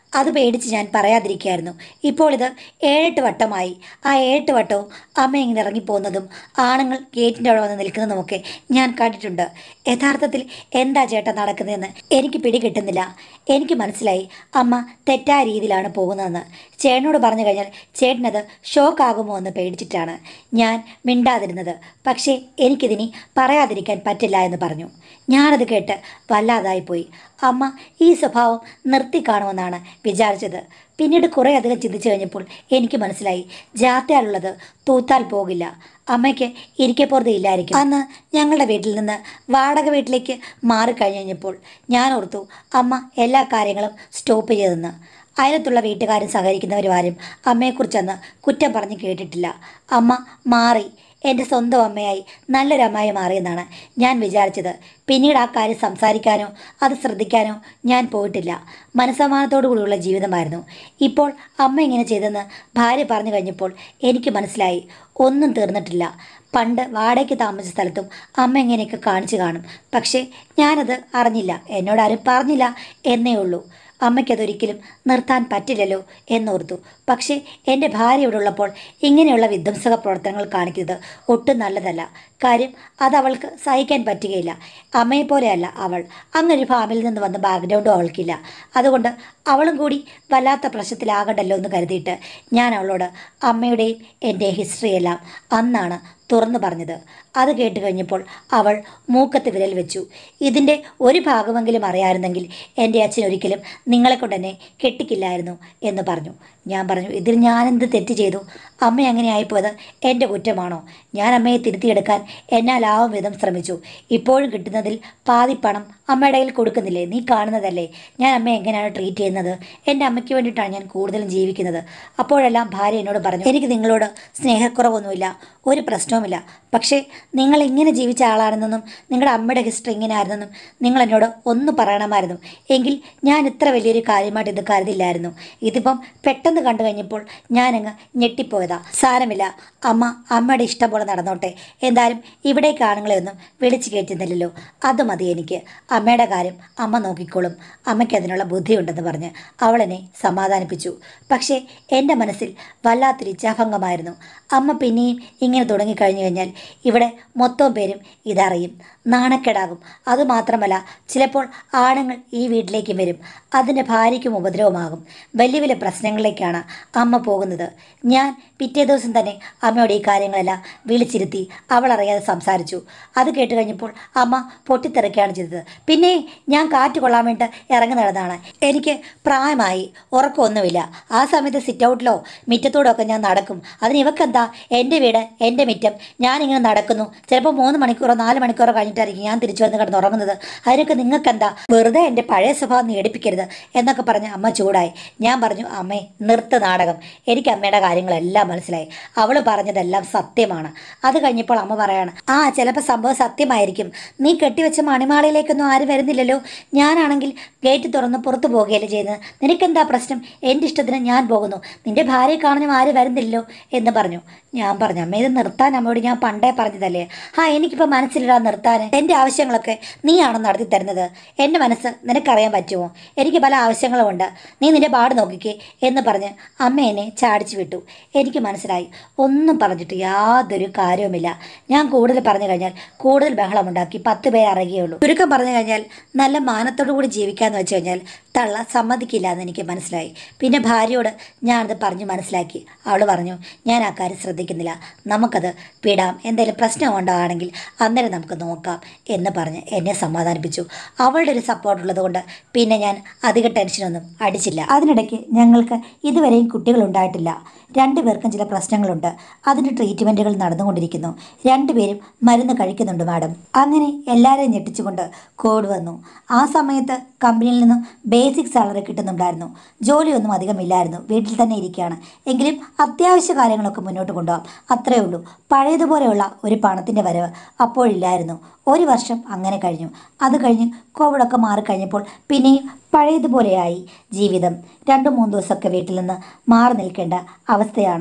അത് പേടിച്ച് ഞാൻ പറയാതിരിക്കുകയായിരുന്നു ഇപ്പോൾ ഇത് ഏഴെട്ട് വട്ടമായി ആ ഏഴെട്ട് വട്ടവും അമ്മ ഇങ്ങനെ ഇറങ്ങിപ്പോകുന്നതും ആണുങ്ങൾ ഗേറ്റിൻ്റെ അവിടെ വന്ന് നിൽക്കുന്നതുമൊക്കെ ഞാൻ കണ്ടിട്ടുണ്ട് യഥാർത്ഥത്തിൽ എന്താ ചേട്ടാ നടക്കുന്നതെന്ന് എനിക്ക് പിടികിട്ടുന്നില്ല എനിക്ക് മനസ്സിലായി അമ്മ തെറ്റായ രീതിയിലാണ് പോകുന്നതെന്ന് ചേട്ടനോട് പറഞ്ഞു കഴിഞ്ഞാൽ ചേട്ടനത് ഷോക്കാകുമോ എന്ന് പേടിച്ചിട്ടാണ് ഞാൻ മിണ്ടാതിരുന്നത് പക്ഷേ എനിക്കിതിനി പറയാതിരിക്കാൻ പറ്റില്ല എന്ന് പറഞ്ഞു ഞാനത് കേട്ട് വല്ലാതായിപ്പോയി അമ്മ ഈ സ്വഭാവം നിർത്തി കാണുമെന്നാണ് വിചാരിച്ചത് പിന്നീട് കുറേ അധികം ചിന്തിച്ചു കഴിഞ്ഞപ്പോൾ എനിക്ക് മനസ്സിലായി ജാത്തയാളുള്ളത് തൂത്താൽ പോകില്ല അമ്മയ്ക്ക് ഇരിക്കപ്പുറത്ത് ഇല്ലായിരിക്കും അന്ന് ഞങ്ങളുടെ വീട്ടിൽ നിന്ന് വാടക വീട്ടിലേക്ക് മാറിക്കഴിഞ്ഞ് കഴിഞ്ഞപ്പോൾ ഞാൻ ഓർത്തു അമ്മ എല്ലാ കാര്യങ്ങളും സ്റ്റോപ്പ് ചെയ്തെന്ന് അയലത്തുള്ള വീട്ടുകാരും സഹകരിക്കുന്നവരും ആരും അമ്മയെക്കുറിച്ചന്ന് കുറ്റം പറഞ്ഞ് കേട്ടിട്ടില്ല അമ്മ മാറി എൻ്റെ സ്വന്തം അമ്മയായി നല്ലൊരു അമ്മയായി മാറിയെന്നാണ് ഞാൻ വിചാരിച്ചത് പിന്നീട് ആ കാര്യം സംസാരിക്കാനോ അത് ശ്രദ്ധിക്കാനോ ഞാൻ പോയിട്ടില്ല മനസ്സമാനത്തോടു കൂടിയുള്ള ജീവിതമായിരുന്നു ഇപ്പോൾ അമ്മ ഇങ്ങനെ ചെയ്തെന്ന് ഭാര്യ പറഞ്ഞു കഴിഞ്ഞപ്പോൾ എനിക്ക് മനസ്സിലായി ഒന്നും തീർന്നിട്ടില്ല പണ്ട് വാടകയ്ക്ക് താമസിച്ച സ്ഥലത്തും അമ്മ ഇങ്ങനെയൊക്കെ കാണിച്ചു കാണും പക്ഷേ ഞാനത് അറിഞ്ഞില്ല എന്നോട് ആരും പറഞ്ഞില്ല എന്നേ ഉള്ളൂ അമ്മയ്ക്കതൊരിക്കലും നിർത്താൻ പറ്റില്ലല്ലോ എന്നോർത്തു പക്ഷേ എൻ്റെ ഭാര്യ ഇവിടെ ഉള്ളപ്പോൾ ഇങ്ങനെയുള്ള വിധ്വംസക പ്രവർത്തനങ്ങൾ കാണിക്കുന്നത് ഒട്ടും നല്ലതല്ല കാര്യം അത് അവൾക്ക് സഹിക്കാൻ പറ്റുകയില്ല അമ്മയെപ്പോലെയല്ല അവൾ അങ്ങനൊരു ഫാമിലിയിൽ നിന്ന് വന്ന ബാക്ക്ഗ്രൗണ്ടും അവൾക്കില്ല അതുകൊണ്ട് അവളും കൂടി വല്ലാത്ത പ്രശ്നത്തിലാകണ്ടല്ലോ എന്ന് കരുതിയിട്ട് ഞാൻ അവളോട് അമ്മയുടെയും എൻ്റെ ഹിസ്റ്ററിയെല്ലാം അന്നാണ് തുറന്നു പറഞ്ഞത് അത് കേട്ട് കഴിഞ്ഞപ്പോൾ അവൾ മൂക്കത്ത് വിരൽ വെച്ചു ഇതിൻ്റെ ഒരു ഭാഗമെങ്കിലും അറിയാമായിരുന്നെങ്കിൽ എൻ്റെ അച്ഛൻ ഒരിക്കലും നിങ്ങളെ കൊണ്ട് എന്നെ കെട്ടിക്കില്ലായിരുന്നു എന്ന് പറഞ്ഞു ഞാൻ പറഞ്ഞു ഇതിൽ ഞാനെന്ത് തെറ്റ് ചെയ്തു അമ്മ അങ്ങനെ ആയിപ്പോയത് എൻ്റെ കുറ്റമാണോ ഞാൻ അമ്മയെ തിരുത്തിയെടുക്കാൻ എന്നാലാവും വിധം ശ്രമിച്ചു ഇപ്പോഴും കിട്ടുന്നതിൽ പാതി പണം അമ്മയുടെ കയ്യിൽ കൊടുക്കുന്നില്ലേ നീ കാണുന്നതല്ലേ ഞാൻ അമ്മയെ എങ്ങനെയാണ് ട്രീറ്റ് ചെയ്യുന്നത് എൻ്റെ അമ്മയ്ക്ക് വേണ്ടിയിട്ടാണ് ഞാൻ കൂടുതലും ജീവിക്കുന്നത് അപ്പോഴെല്ലാം ഭാര്യ എന്നോട് പറഞ്ഞു എനിക്ക് നിങ്ങളോട് സ്നേഹക്കുറവൊന്നുമില്ല ഒരു പ്രശ്നവുമില്ല പക്ഷേ നിങ്ങൾ ഇങ്ങനെ ജീവിച്ച ആളാണെന്നും നിങ്ങളുടെ അമ്മയുടെ ഹിസ്റ്ററി ഇങ്ങനെ ആയിരുന്നെന്നും നിങ്ങൾ എന്നോട് ഒന്ന് പറയണമായിരുന്നു എങ്കിൽ ഞാൻ ഇത്ര വലിയൊരു കാര്യമായിട്ട് ഇത് കരുതില്ലായിരുന്നു ഇതിപ്പം പെട്ടെന്ന് കണ്ടു കഴിഞ്ഞപ്പോൾ ഞാനങ്ങ് ഞെട്ടിപ്പോയതാ സാരമില്ല അമ്മ അമ്മയുടെ ഇഷ്ടം പോലെ നടന്നോട്ടെ എന്തായാലും ഇവിടേക്ക് ആണുങ്ങളെ ഒന്നും വിളിച്ചു കയറ്റുന്നില്ലല്ലോ അത് മതി എനിക്ക് അമ്മയുടെ കാര്യം അമ്മ നോക്കിക്കോളും അമ്മയ്ക്ക് അതിനുള്ള ബുദ്ധിയുണ്ടെന്ന് പറഞ്ഞ് അവളെന്നെ സമാധാനിപ്പിച്ചു പക്ഷേ എൻ്റെ മനസ്സിൽ വല്ലാത്തൊരു ഇച്ഛാഭംഗമായിരുന്നു അമ്മ പിന്നെയും ഇങ്ങനെ തുടങ്ങിക്കഴിഞ്ഞു കഴിഞ്ഞാൽ ഇവിടെ മൊത്തം പേരും ഇതറിയും നാണക്കേടാകും അതുമാത്രമല്ല ചിലപ്പോൾ ആണുങ്ങൾ ഈ വീട്ടിലേക്ക് വരും അതിൻ്റെ ഭാര്യയ്ക്കും ഉപദ്രവമാകും വലിയ വലിയ പ്രശ്നങ്ങളിലേക്കാണ് അമ്മ പോകുന്നത് ഞാൻ പിറ്റേ ദിവസം തന്നെ അമ്മയോട് ഈ കാര്യങ്ങളെല്ലാം വിളിച്ചിരുത്തി അവൾ അറിയാതെ സംസാരിച്ചു അത് കേട്ട് കഴിഞ്ഞപ്പോൾ അമ്മ പൊട്ടിത്തെറിക്കുകയാണ് ചെയ്തത് പിന്നെ ഞാൻ കാറ്റ് കൊള്ളാൻ വേണ്ടി ഇറങ്ങി നടന്നതാണ് എനിക്ക് പ്രായമായി ഉറക്കമൊന്നുമില്ല ആ സമയത്ത് സിറ്റ് ഔട്ടിലോ മിറ്റത്തോടോ ഒക്കെ ഞാൻ നടക്കും അതിന് ഇവക്കെന്താ എൻ്റെ വീട് എൻ്റെ മിറ്റം ഞാനിങ്ങനെ നടക്കുന്നു ചിലപ്പോൾ മൂന്ന് മണിക്കൂറോ നാല് മണിക്കൂറോ കഴിഞ്ഞിട്ടായിരിക്കും ഞാൻ തിരിച്ചു വന്ന് കിടന്ന് ഉറങ്ങുന്നത് അതിനൊക്കെ നിങ്ങൾക്കെന്താ വെറുതെ എൻ്റെ പഴയ സ്വഭാവം നീ എടുപ്പിക്കരുത് എന്നൊക്കെ പറഞ്ഞ് അമ്മ ചൂടായി ഞാൻ പറഞ്ഞു അമ്മേ നിർത്ത് നാടകം എനിക്ക് അമ്മയുടെ കാര്യങ്ങളെല്ലാം മനസ്സിലായി അവൾ പറഞ്ഞതെല്ലാം സത്യമാണ് അത് കഴിഞ്ഞപ്പോൾ അമ്മ പറയാണ് ആ ചിലപ്പോൾ സംഭവം സത്യമായിരിക്കും നീ കെട്ടിവെച്ച മണിമാളയിലേക്കൊന്നും ആരും വരുന്നില്ലല്ലോ ഞാനാണെങ്കിൽ ഗേറ്റ് തുറന്ന് പുറത്തു പോകുകയല്ലേ ചെയ്യുന്നത് നിനക്കെന്താ പ്രശ്നം എൻ്റെ ഇഷ്ടത്തിന് ഞാൻ പോകുന്നു നിന്റെ ഭാര്യയെ കാണാനും ആരും വരുന്നില്ലല്ലോ എന്ന് പറഞ്ഞു ഞാൻ പറഞ്ഞു അമ്മ ഇത് നിർത്താൻ അമ്മയോട് ഞാൻ പണ്ടേ പറഞ്ഞതല്ലേ ആ എനിക്കിപ്പോൾ മനസ്സിലിടാ നിർത്താൻ എൻ്റെ ആവശ്യങ്ങളൊക്കെ നീയാണോ നടത്തി തരുന്നത് എൻ്റെ മനസ്സ് നിനക്കറിയാൻ പറ്റുമോ എനിക്ക് പല ആവശ്യങ്ങളുമുണ്ട് നീ നിന്റെ പാട് നോക്കിക്കേ എന്ന് പറഞ്ഞ് അമ്മ എന്നെ ചാടിച്ചു വിട്ടു എനിക്ക് മനസ്സിലായി ഒന്നും പറഞ്ഞിട്ട് യാതൊരു കാര്യവുമില്ല ഞാൻ കൂടുതൽ പറഞ്ഞു കഴിഞ്ഞാൽ കൂടുതൽ ബഹളമുണ്ടാക്കി പത്ത് പേര് അറിയുകയുള്ളൂ ചുരുക്കം പറഞ്ഞു കഴിഞ്ഞാൽ നല്ല മാനത്തോടു കൂടി ജീവിക്കാന്ന് വെച്ച് കഴിഞ്ഞാൽ തള്ള സമ്മതിക്കില്ല എന്ന് എനിക്ക് മനസ്സിലായി പിന്നെ ഭാര്യയോട് ഞാനത് പറഞ്ഞു മനസ്സിലാക്കി അവൾ പറഞ്ഞു ഞാൻ ആ കാര്യം ശ്രദ്ധിക്കുന്നില്ല നമുക്കത് വിടാം എന്തെങ്കിലും പ്രശ്നം ഉണ്ടാവുകയാണെങ്കിൽ അന്നേരം നമുക്ക് നോക്കാം എന്ന് പറഞ്ഞ് എന്നെ സമാധാനിപ്പിച്ചു അവളുടെ ഒരു സപ്പോർട്ട് ഉള്ളതുകൊണ്ട് പിന്നെ ഞാൻ അധിക ടെൻഷനൊന്നും അടിച്ചില്ല അതിനിടയ്ക്ക് ഞങ്ങൾക്ക് ഇതുവരെയും കുട്ടികളുണ്ടായിട്ടില്ല രണ്ടുപേർക്കും ചില പ്രശ്നങ്ങളുണ്ട് അതിൻ്റെ ട്രീറ്റ്മെൻറ്റുകൾ നടന്നുകൊണ്ടിരിക്കുന്നു രണ്ടുപേരും മരുന്ന് കഴിക്കുന്നുണ്ട് മാഡം അങ്ങനെ എല്ലാവരെയും ഞെട്ടിച്ചുകൊണ്ട് കോഡ് വന്നു ആ സമയത്ത് കമ്പനിയിൽ നിന്നും ബേസിക് സാലറി കിട്ടുന്നുണ്ടായിരുന്നു ജോലിയൊന്നും അധികമില്ലായിരുന്നു വീട്ടിൽ തന്നെ ഇരിക്കുകയാണ് എങ്കിലും അത്യാവശ്യ കാര്യങ്ങളൊക്കെ മുന്നോട്ട് കൊണ്ടുപോകാം അത്രയേ ഉള്ളൂ പഴയതുപോലെയുള്ള ഒരു പണത്തിൻ്റെ വരവ് അപ്പോഴില്ലായിരുന്നു ഒരു വർഷം അങ്ങനെ കഴിഞ്ഞു അത് കഴിഞ്ഞ് കോവിഡൊക്കെ മാറിക്കഴിഞ്ഞപ്പോൾ പിന്നെയും പഴയതുപോലെയായി ജീവിതം രണ്ടു മൂന്ന് ദിവസമൊക്കെ വീട്ടിൽ നിന്ന് മാറി നിൽക്കേണ്ട അവസ്ഥയാണ്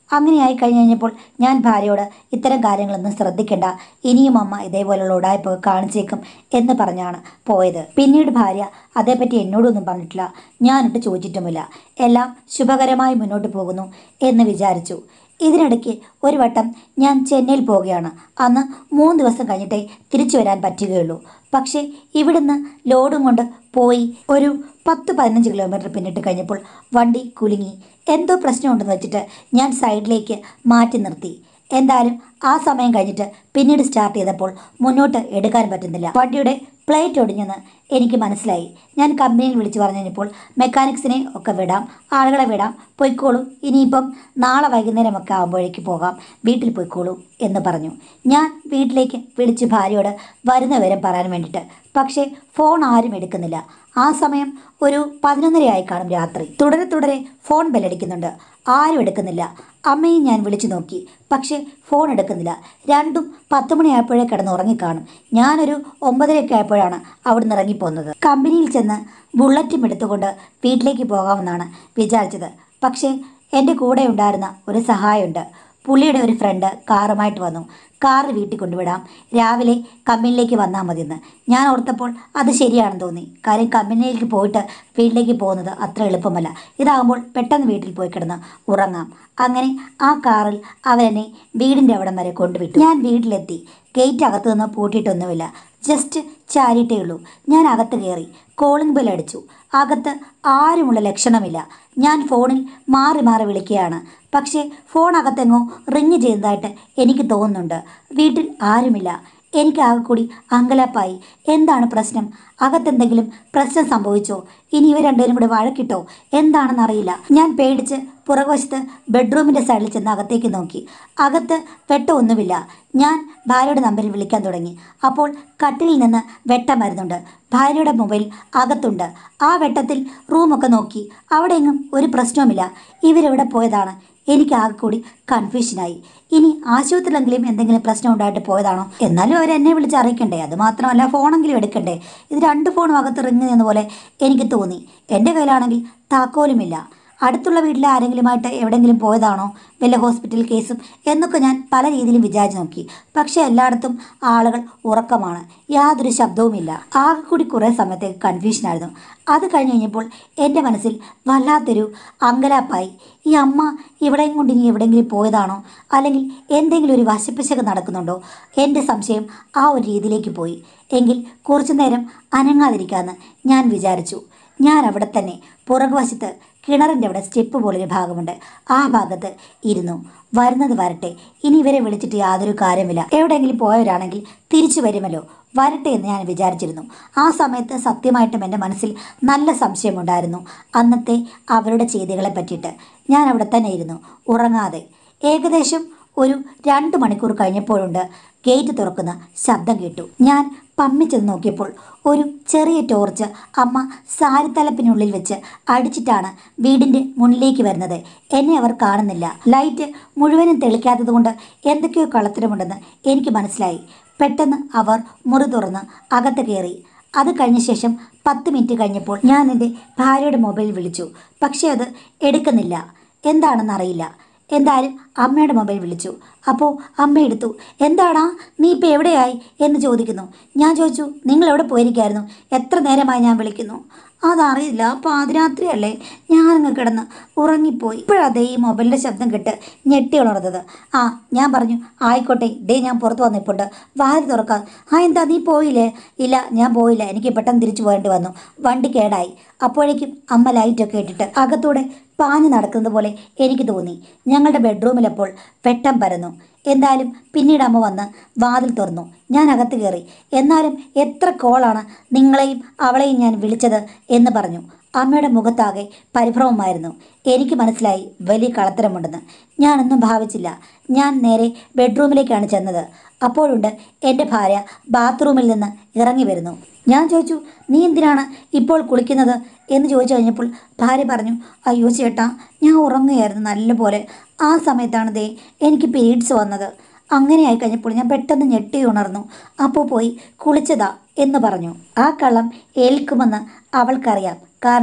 അങ്ങനെയായി കഴിഞ്ഞ് കഴിഞ്ഞപ്പോൾ ഞാൻ ഭാര്യയോട് ഇത്തരം കാര്യങ്ങളൊന്നും ശ്രദ്ധിക്കണ്ട ഇനിയും അമ്മ ഇതേപോലുള്ള ഉടായ്പ കാണിച്ചേക്കും എന്ന് പറഞ്ഞാണ് പോയത് പിന്നീട് ഭാര്യ അതേപ്പറ്റി എന്നോടൊന്നും പറഞ്ഞിട്ടില്ല ഞാനിട്ട് ചോദിച്ചിട്ടുമില്ല എല്ലാം ശുഭകരമായി മുന്നോട്ട് പോകുന്നു എന്ന് വിചാരിച്ചു ഇതിനിടയ്ക്ക് ഒരു വട്ടം ഞാൻ ചെന്നൈയിൽ പോവുകയാണ് അന്ന് മൂന്ന് ദിവസം കഴിഞ്ഞിട്ടേ തിരിച്ചു വരാൻ പറ്റുകയുള്ളൂ പക്ഷേ ഇവിടുന്ന് ലോഡും കൊണ്ട് പോയി ഒരു പത്ത് പതിനഞ്ച് കിലോമീറ്റർ പിന്നിട്ട് കഴിഞ്ഞപ്പോൾ വണ്ടി കുലുങ്ങി എന്തോ പ്രശ്നമുണ്ടെന്ന് വെച്ചിട്ട് ഞാൻ സൈഡിലേക്ക് മാറ്റി നിർത്തി എന്തായാലും ആ സമയം കഴിഞ്ഞിട്ട് പിന്നീട് സ്റ്റാർട്ട് ചെയ്തപ്പോൾ മുന്നോട്ട് എടുക്കാൻ പറ്റുന്നില്ല വണ്ടിയുടെ പ്ലേറ്റ് ഒടിഞ്ഞെന്ന് എനിക്ക് മനസ്സിലായി ഞാൻ കമ്പനിയിൽ വിളിച്ചു പറഞ്ഞു കഴിഞ്ഞപ്പോൾ മെക്കാനിക്സിനെ ഒക്കെ വിടാം ആളുകളെ വിടാം പൊയ്ക്കോളൂ ഇനിയിപ്പം നാളെ വൈകുന്നേരമൊക്കെ ആകുമ്പോഴേക്ക് പോകാം വീട്ടിൽ പൊയ്ക്കോളൂ എന്ന് പറഞ്ഞു ഞാൻ വീട്ടിലേക്ക് വിളിച്ച് ഭാര്യയോട് വരുന്ന വിവരം പറയാൻ വേണ്ടിയിട്ട് പക്ഷേ ഫോൺ ആരും എടുക്കുന്നില്ല ആ സമയം ഒരു പതിനൊന്നരയായി കാണും രാത്രി തുടരെ തുടരെ ഫോൺ ബെല്ലടിക്കുന്നുണ്ട് ആരും എടുക്കുന്നില്ല അമ്മയും ഞാൻ വിളിച്ചു നോക്കി പക്ഷേ ഫോൺ എടുക്കുന്നില്ല രണ്ടും പത്ത് മണിയായപ്പോഴേ കിടന്ന് ഉറങ്ങിക്കാണും ഞാനൊരു ഒമ്പതരയൊക്കെ ആയപ്പോഴാണ് അവിടുന്ന് ഇറങ്ങിപ്പോകുന്നത് കമ്പനിയിൽ ചെന്ന് ബുള്ളറ്റും എടുത്തുകൊണ്ട് വീട്ടിലേക്ക് പോകാമെന്നാണ് വിചാരിച്ചത് പക്ഷേ എൻ്റെ കൂടെ ഉണ്ടായിരുന്ന ഒരു സഹായമുണ്ട് പുള്ളിയുടെ ഒരു ഫ്രണ്ട് കാറുമായിട്ട് വന്നു കാറ് വീട്ടിൽ കൊണ്ടുവിടാം രാവിലെ കമ്പനിയിലേക്ക് വന്നാൽ മതിയെന്ന് ഞാൻ ഓർത്തപ്പോൾ അത് ശരിയാണെന്ന് തോന്നി കാര്യം കമ്പനിയിലേക്ക് പോയിട്ട് വീട്ടിലേക്ക് പോകുന്നത് അത്ര എളുപ്പമല്ല ഇതാകുമ്പോൾ പെട്ടെന്ന് വീട്ടിൽ പോയി കിടന്ന് ഉറങ്ങാം അങ്ങനെ ആ കാറിൽ അവരെന്നെ വീടിൻ്റെ അവിടം വരെ കൊണ്ടുവിട്ടു ഞാൻ വീട്ടിലെത്തി ഗേറ്റ് അകത്ത് നിന്ന് പൂട്ടിയിട്ടൊന്നുമില്ല ജസ്റ്റ് ചാരിയിട്ടേ ഉള്ളൂ ഞാൻ അകത്ത് കയറി കോളിംഗ് ബെൽ അടിച്ചു അകത്ത് ആരുമുള്ള ലക്ഷണമില്ല ഞാൻ ഫോണിൽ മാറി മാറി വിളിക്കുകയാണ് പക്ഷേ ഫോൺ അകത്തെങ്ങോ റിങ് ചെയ്തതായിട്ട് എനിക്ക് തോന്നുന്നുണ്ട് വീട്ടിൽ ആരുമില്ല എനിക്ക് ആകെ കൂടി അങ്കലാപ്പായി എന്താണ് പ്രശ്നം അകത്തെന്തെങ്കിലും പ്രശ്നം സംഭവിച്ചോ ഇനി ഇവർ രണ്ടുപേരും കൂടെ വഴക്കിട്ടോ എന്താണെന്നറിയില്ല ഞാൻ പേടിച്ച് പുറകുവശത്ത് ബെഡ്റൂമിൻ്റെ സൈഡിൽ ചെന്ന് അകത്തേക്ക് നോക്കി അകത്ത് വെട്ടമൊന്നുമില്ല ഞാൻ ഭാര്യയുടെ നമ്പറിൽ വിളിക്കാൻ തുടങ്ങി അപ്പോൾ കട്ടിലിൽ നിന്ന് വെട്ടം വരുന്നുണ്ട് ഭാര്യയുടെ മൊബൈൽ അകത്തുണ്ട് ആ വെട്ടത്തിൽ റൂമൊക്കെ നോക്കി അവിടെ എങ്ങും ഒരു പ്രശ്നവുമില്ല ഇവരെവിടെ പോയതാണ് എനിക്ക് ആകെ കൂടി കൺഫ്യൂഷനായി ഇനി ആശുപത്രിയിലെങ്കിലും എന്തെങ്കിലും പ്രശ്നം ഉണ്ടായിട്ട് പോയതാണോ എന്നാലും അവർ എന്നെ വിളിച്ച് അറിയിക്കണ്ടേ അത് മാത്രമല്ല ഫോണെങ്കിലും എടുക്കണ്ടേ ഇത് രണ്ട് ഫോണും അകത്ത് റിങ് ചെയ്യുന്ന പോലെ എനിക്ക് തോന്നി എൻ്റെ കയ്യിലാണെങ്കിൽ താക്കോലുമില്ല അടുത്തുള്ള വീട്ടിലെ ആരെങ്കിലുമായിട്ട് എവിടെയെങ്കിലും പോയതാണോ വല്ല ഹോസ്പിറ്റൽ കേസും എന്നൊക്കെ ഞാൻ പല രീതിയിലും വിചാരിച്ച് നോക്കി പക്ഷേ എല്ലായിടത്തും ആളുകൾ ഉറക്കമാണ് യാതൊരു ശബ്ദവുമില്ല ആകെ കൂടി കുറേ സമയത്തേക്ക് കൺഫ്യൂഷനായിരുന്നു അത് കഴിഞ്ഞ് കഴിഞ്ഞപ്പോൾ എൻ്റെ മനസ്സിൽ വല്ലാത്തൊരു അങ്കലാപ്പായി ഈ അമ്മ ഇവിടെയും കൊണ്ട് ഇനി എവിടെയെങ്കിലും പോയതാണോ അല്ലെങ്കിൽ എന്തെങ്കിലും ഒരു വശപ്പിശക നടക്കുന്നുണ്ടോ എൻ്റെ സംശയം ആ ഒരു രീതിയിലേക്ക് പോയി എങ്കിൽ കുറച്ചു നേരം അനങ്ങാതിരിക്കാമെന്ന് ഞാൻ വിചാരിച്ചു ഞാൻ അവിടെ തന്നെ പുറകുവശത്ത് കിണറിൻ്റെ അവിടെ സ്റ്റെപ്പ് പോലൊരു ഭാഗമുണ്ട് ആ ഭാഗത്ത് ഇരുന്നു വരുന്നത് വരട്ടെ ഇനി ഇവരെ വിളിച്ചിട്ട് യാതൊരു കാര്യമില്ല എവിടെയെങ്കിലും പോയവരാണെങ്കിൽ തിരിച്ചു വരുമല്ലോ വരട്ടെ എന്ന് ഞാൻ വിചാരിച്ചിരുന്നു ആ സമയത്ത് സത്യമായിട്ടും എൻ്റെ മനസ്സിൽ നല്ല സംശയമുണ്ടായിരുന്നു അന്നത്തെ അവരുടെ ചെയ്തികളെ പറ്റിയിട്ട് ഞാൻ അവിടെ തന്നെ ഇരുന്നു ഉറങ്ങാതെ ഏകദേശം ഒരു രണ്ട് മണിക്കൂർ കഴിഞ്ഞപ്പോഴുണ്ട് ഗേറ്റ് തുറക്കുന്ന ശബ്ദം കേട്ടു ഞാൻ പമ്മിച്ചെന്ന് നോക്കിയപ്പോൾ ഒരു ചെറിയ ടോർച്ച് അമ്മ സാരിത്തലപ്പിനുള്ളിൽ വെച്ച് അടിച്ചിട്ടാണ് വീടിൻ്റെ മുന്നിലേക്ക് വരുന്നത് എന്നെ അവർ കാണുന്നില്ല ലൈറ്റ് മുഴുവനും തെളിക്കാത്തത് കൊണ്ട് എന്തൊക്കെയോ കളത്തിലുമുണ്ടെന്ന് എനിക്ക് മനസ്സിലായി പെട്ടെന്ന് അവർ മുറി തുറന്ന് അകത്ത് കയറി അത് കഴിഞ്ഞ ശേഷം പത്ത് മിനിറ്റ് കഴിഞ്ഞപ്പോൾ ഞാൻ എൻ്റെ ഭാര്യയുടെ മൊബൈൽ വിളിച്ചു പക്ഷേ അത് എടുക്കുന്നില്ല എന്താണെന്നറിയില്ല എന്തായാലും അമ്മയുടെ മൊബൈൽ വിളിച്ചു അപ്പോൾ അമ്മ എടുത്തു എന്താടാ നീ ഇപ്പോൾ എവിടെയായി എന്ന് ചോദിക്കുന്നു ഞാൻ ചോദിച്ചു നിങ്ങൾ എവിടെ പോയിരിക്കായിരുന്നു എത്ര നേരമായി ഞാൻ വിളിക്കുന്നു അതറിയില്ല പാതിരാത്രിയല്ലേ ഞാനങ്ങ് കിടന്ന് ഉറങ്ങിപ്പോയി ഇപ്പോഴതേ ഈ മൊബൈലിൻ്റെ ശബ്ദം കേട്ട് ഞെട്ടി ഉണർന്നത് ആ ഞാൻ പറഞ്ഞു ആയിക്കോട്ടെ ദേ ഞാൻ പുറത്ത് വന്നിപ്പോണ്ട് വാതിൽ തുറക്കാം ആ എന്താ നീ പോയില്ലേ ഇല്ല ഞാൻ പോയില്ല എനിക്ക് പെട്ടെന്ന് തിരിച്ചു പോകേണ്ടി വന്നു വണ്ടി കേടായി അപ്പോഴേക്കും അമ്മ ലൈറ്റൊക്കെ ഇട്ടിട്ട് അകത്തൂടെ പാഞ്ഞു നടക്കുന്നത് പോലെ എനിക്ക് തോന്നി ഞങ്ങളുടെ ബെഡ്റൂമിലപ്പോൾ വെട്ടം പരന്നു എന്തായാലും പിന്നീട് അമ്മ വന്ന് വാതിൽ തുറന്നു ഞാൻ അകത്ത് കയറി എന്നാലും എത്ര കോളാണ് നിങ്ങളെയും അവളെയും ഞാൻ വിളിച്ചത് എന്ന് പറഞ്ഞു അമ്മയുടെ മുഖത്താകെ പരിഭ്രമമായിരുന്നു എനിക്ക് മനസ്സിലായി വലിയ കളത്തരമുണ്ടെന്ന് ഞാനൊന്നും ഭാവിച്ചില്ല ഞാൻ നേരെ ബെഡ്റൂമിലേക്കാണ് ചെന്നത് അപ്പോഴുണ്ട് എൻ്റെ ഭാര്യ ബാത്റൂമിൽ നിന്ന് ഇറങ്ങി വരുന്നു ഞാൻ ചോദിച്ചു നീ എന്തിനാണ് ഇപ്പോൾ കുളിക്കുന്നത് എന്ന് ചോദിച്ചു കഴിഞ്ഞപ്പോൾ ഭാര്യ പറഞ്ഞു അയ്യോ ചേട്ടാ ഞാൻ ഉറങ്ങുകയായിരുന്നു നല്ലപോലെ ആ സമയത്താണ് ദേ എനിക്ക് പീരീഡ്സ് വന്നത് അങ്ങനെ ആയി കഴിഞ്ഞപ്പോൾ ഞാൻ പെട്ടെന്ന് ഞെട്ടി ഉണർന്നു അപ്പോൾ പോയി കുളിച്ചതാ എന്ന് പറഞ്ഞു ആ കള്ളം ഏൽക്കുമെന്ന് അവൾക്കറിയാം കാരണം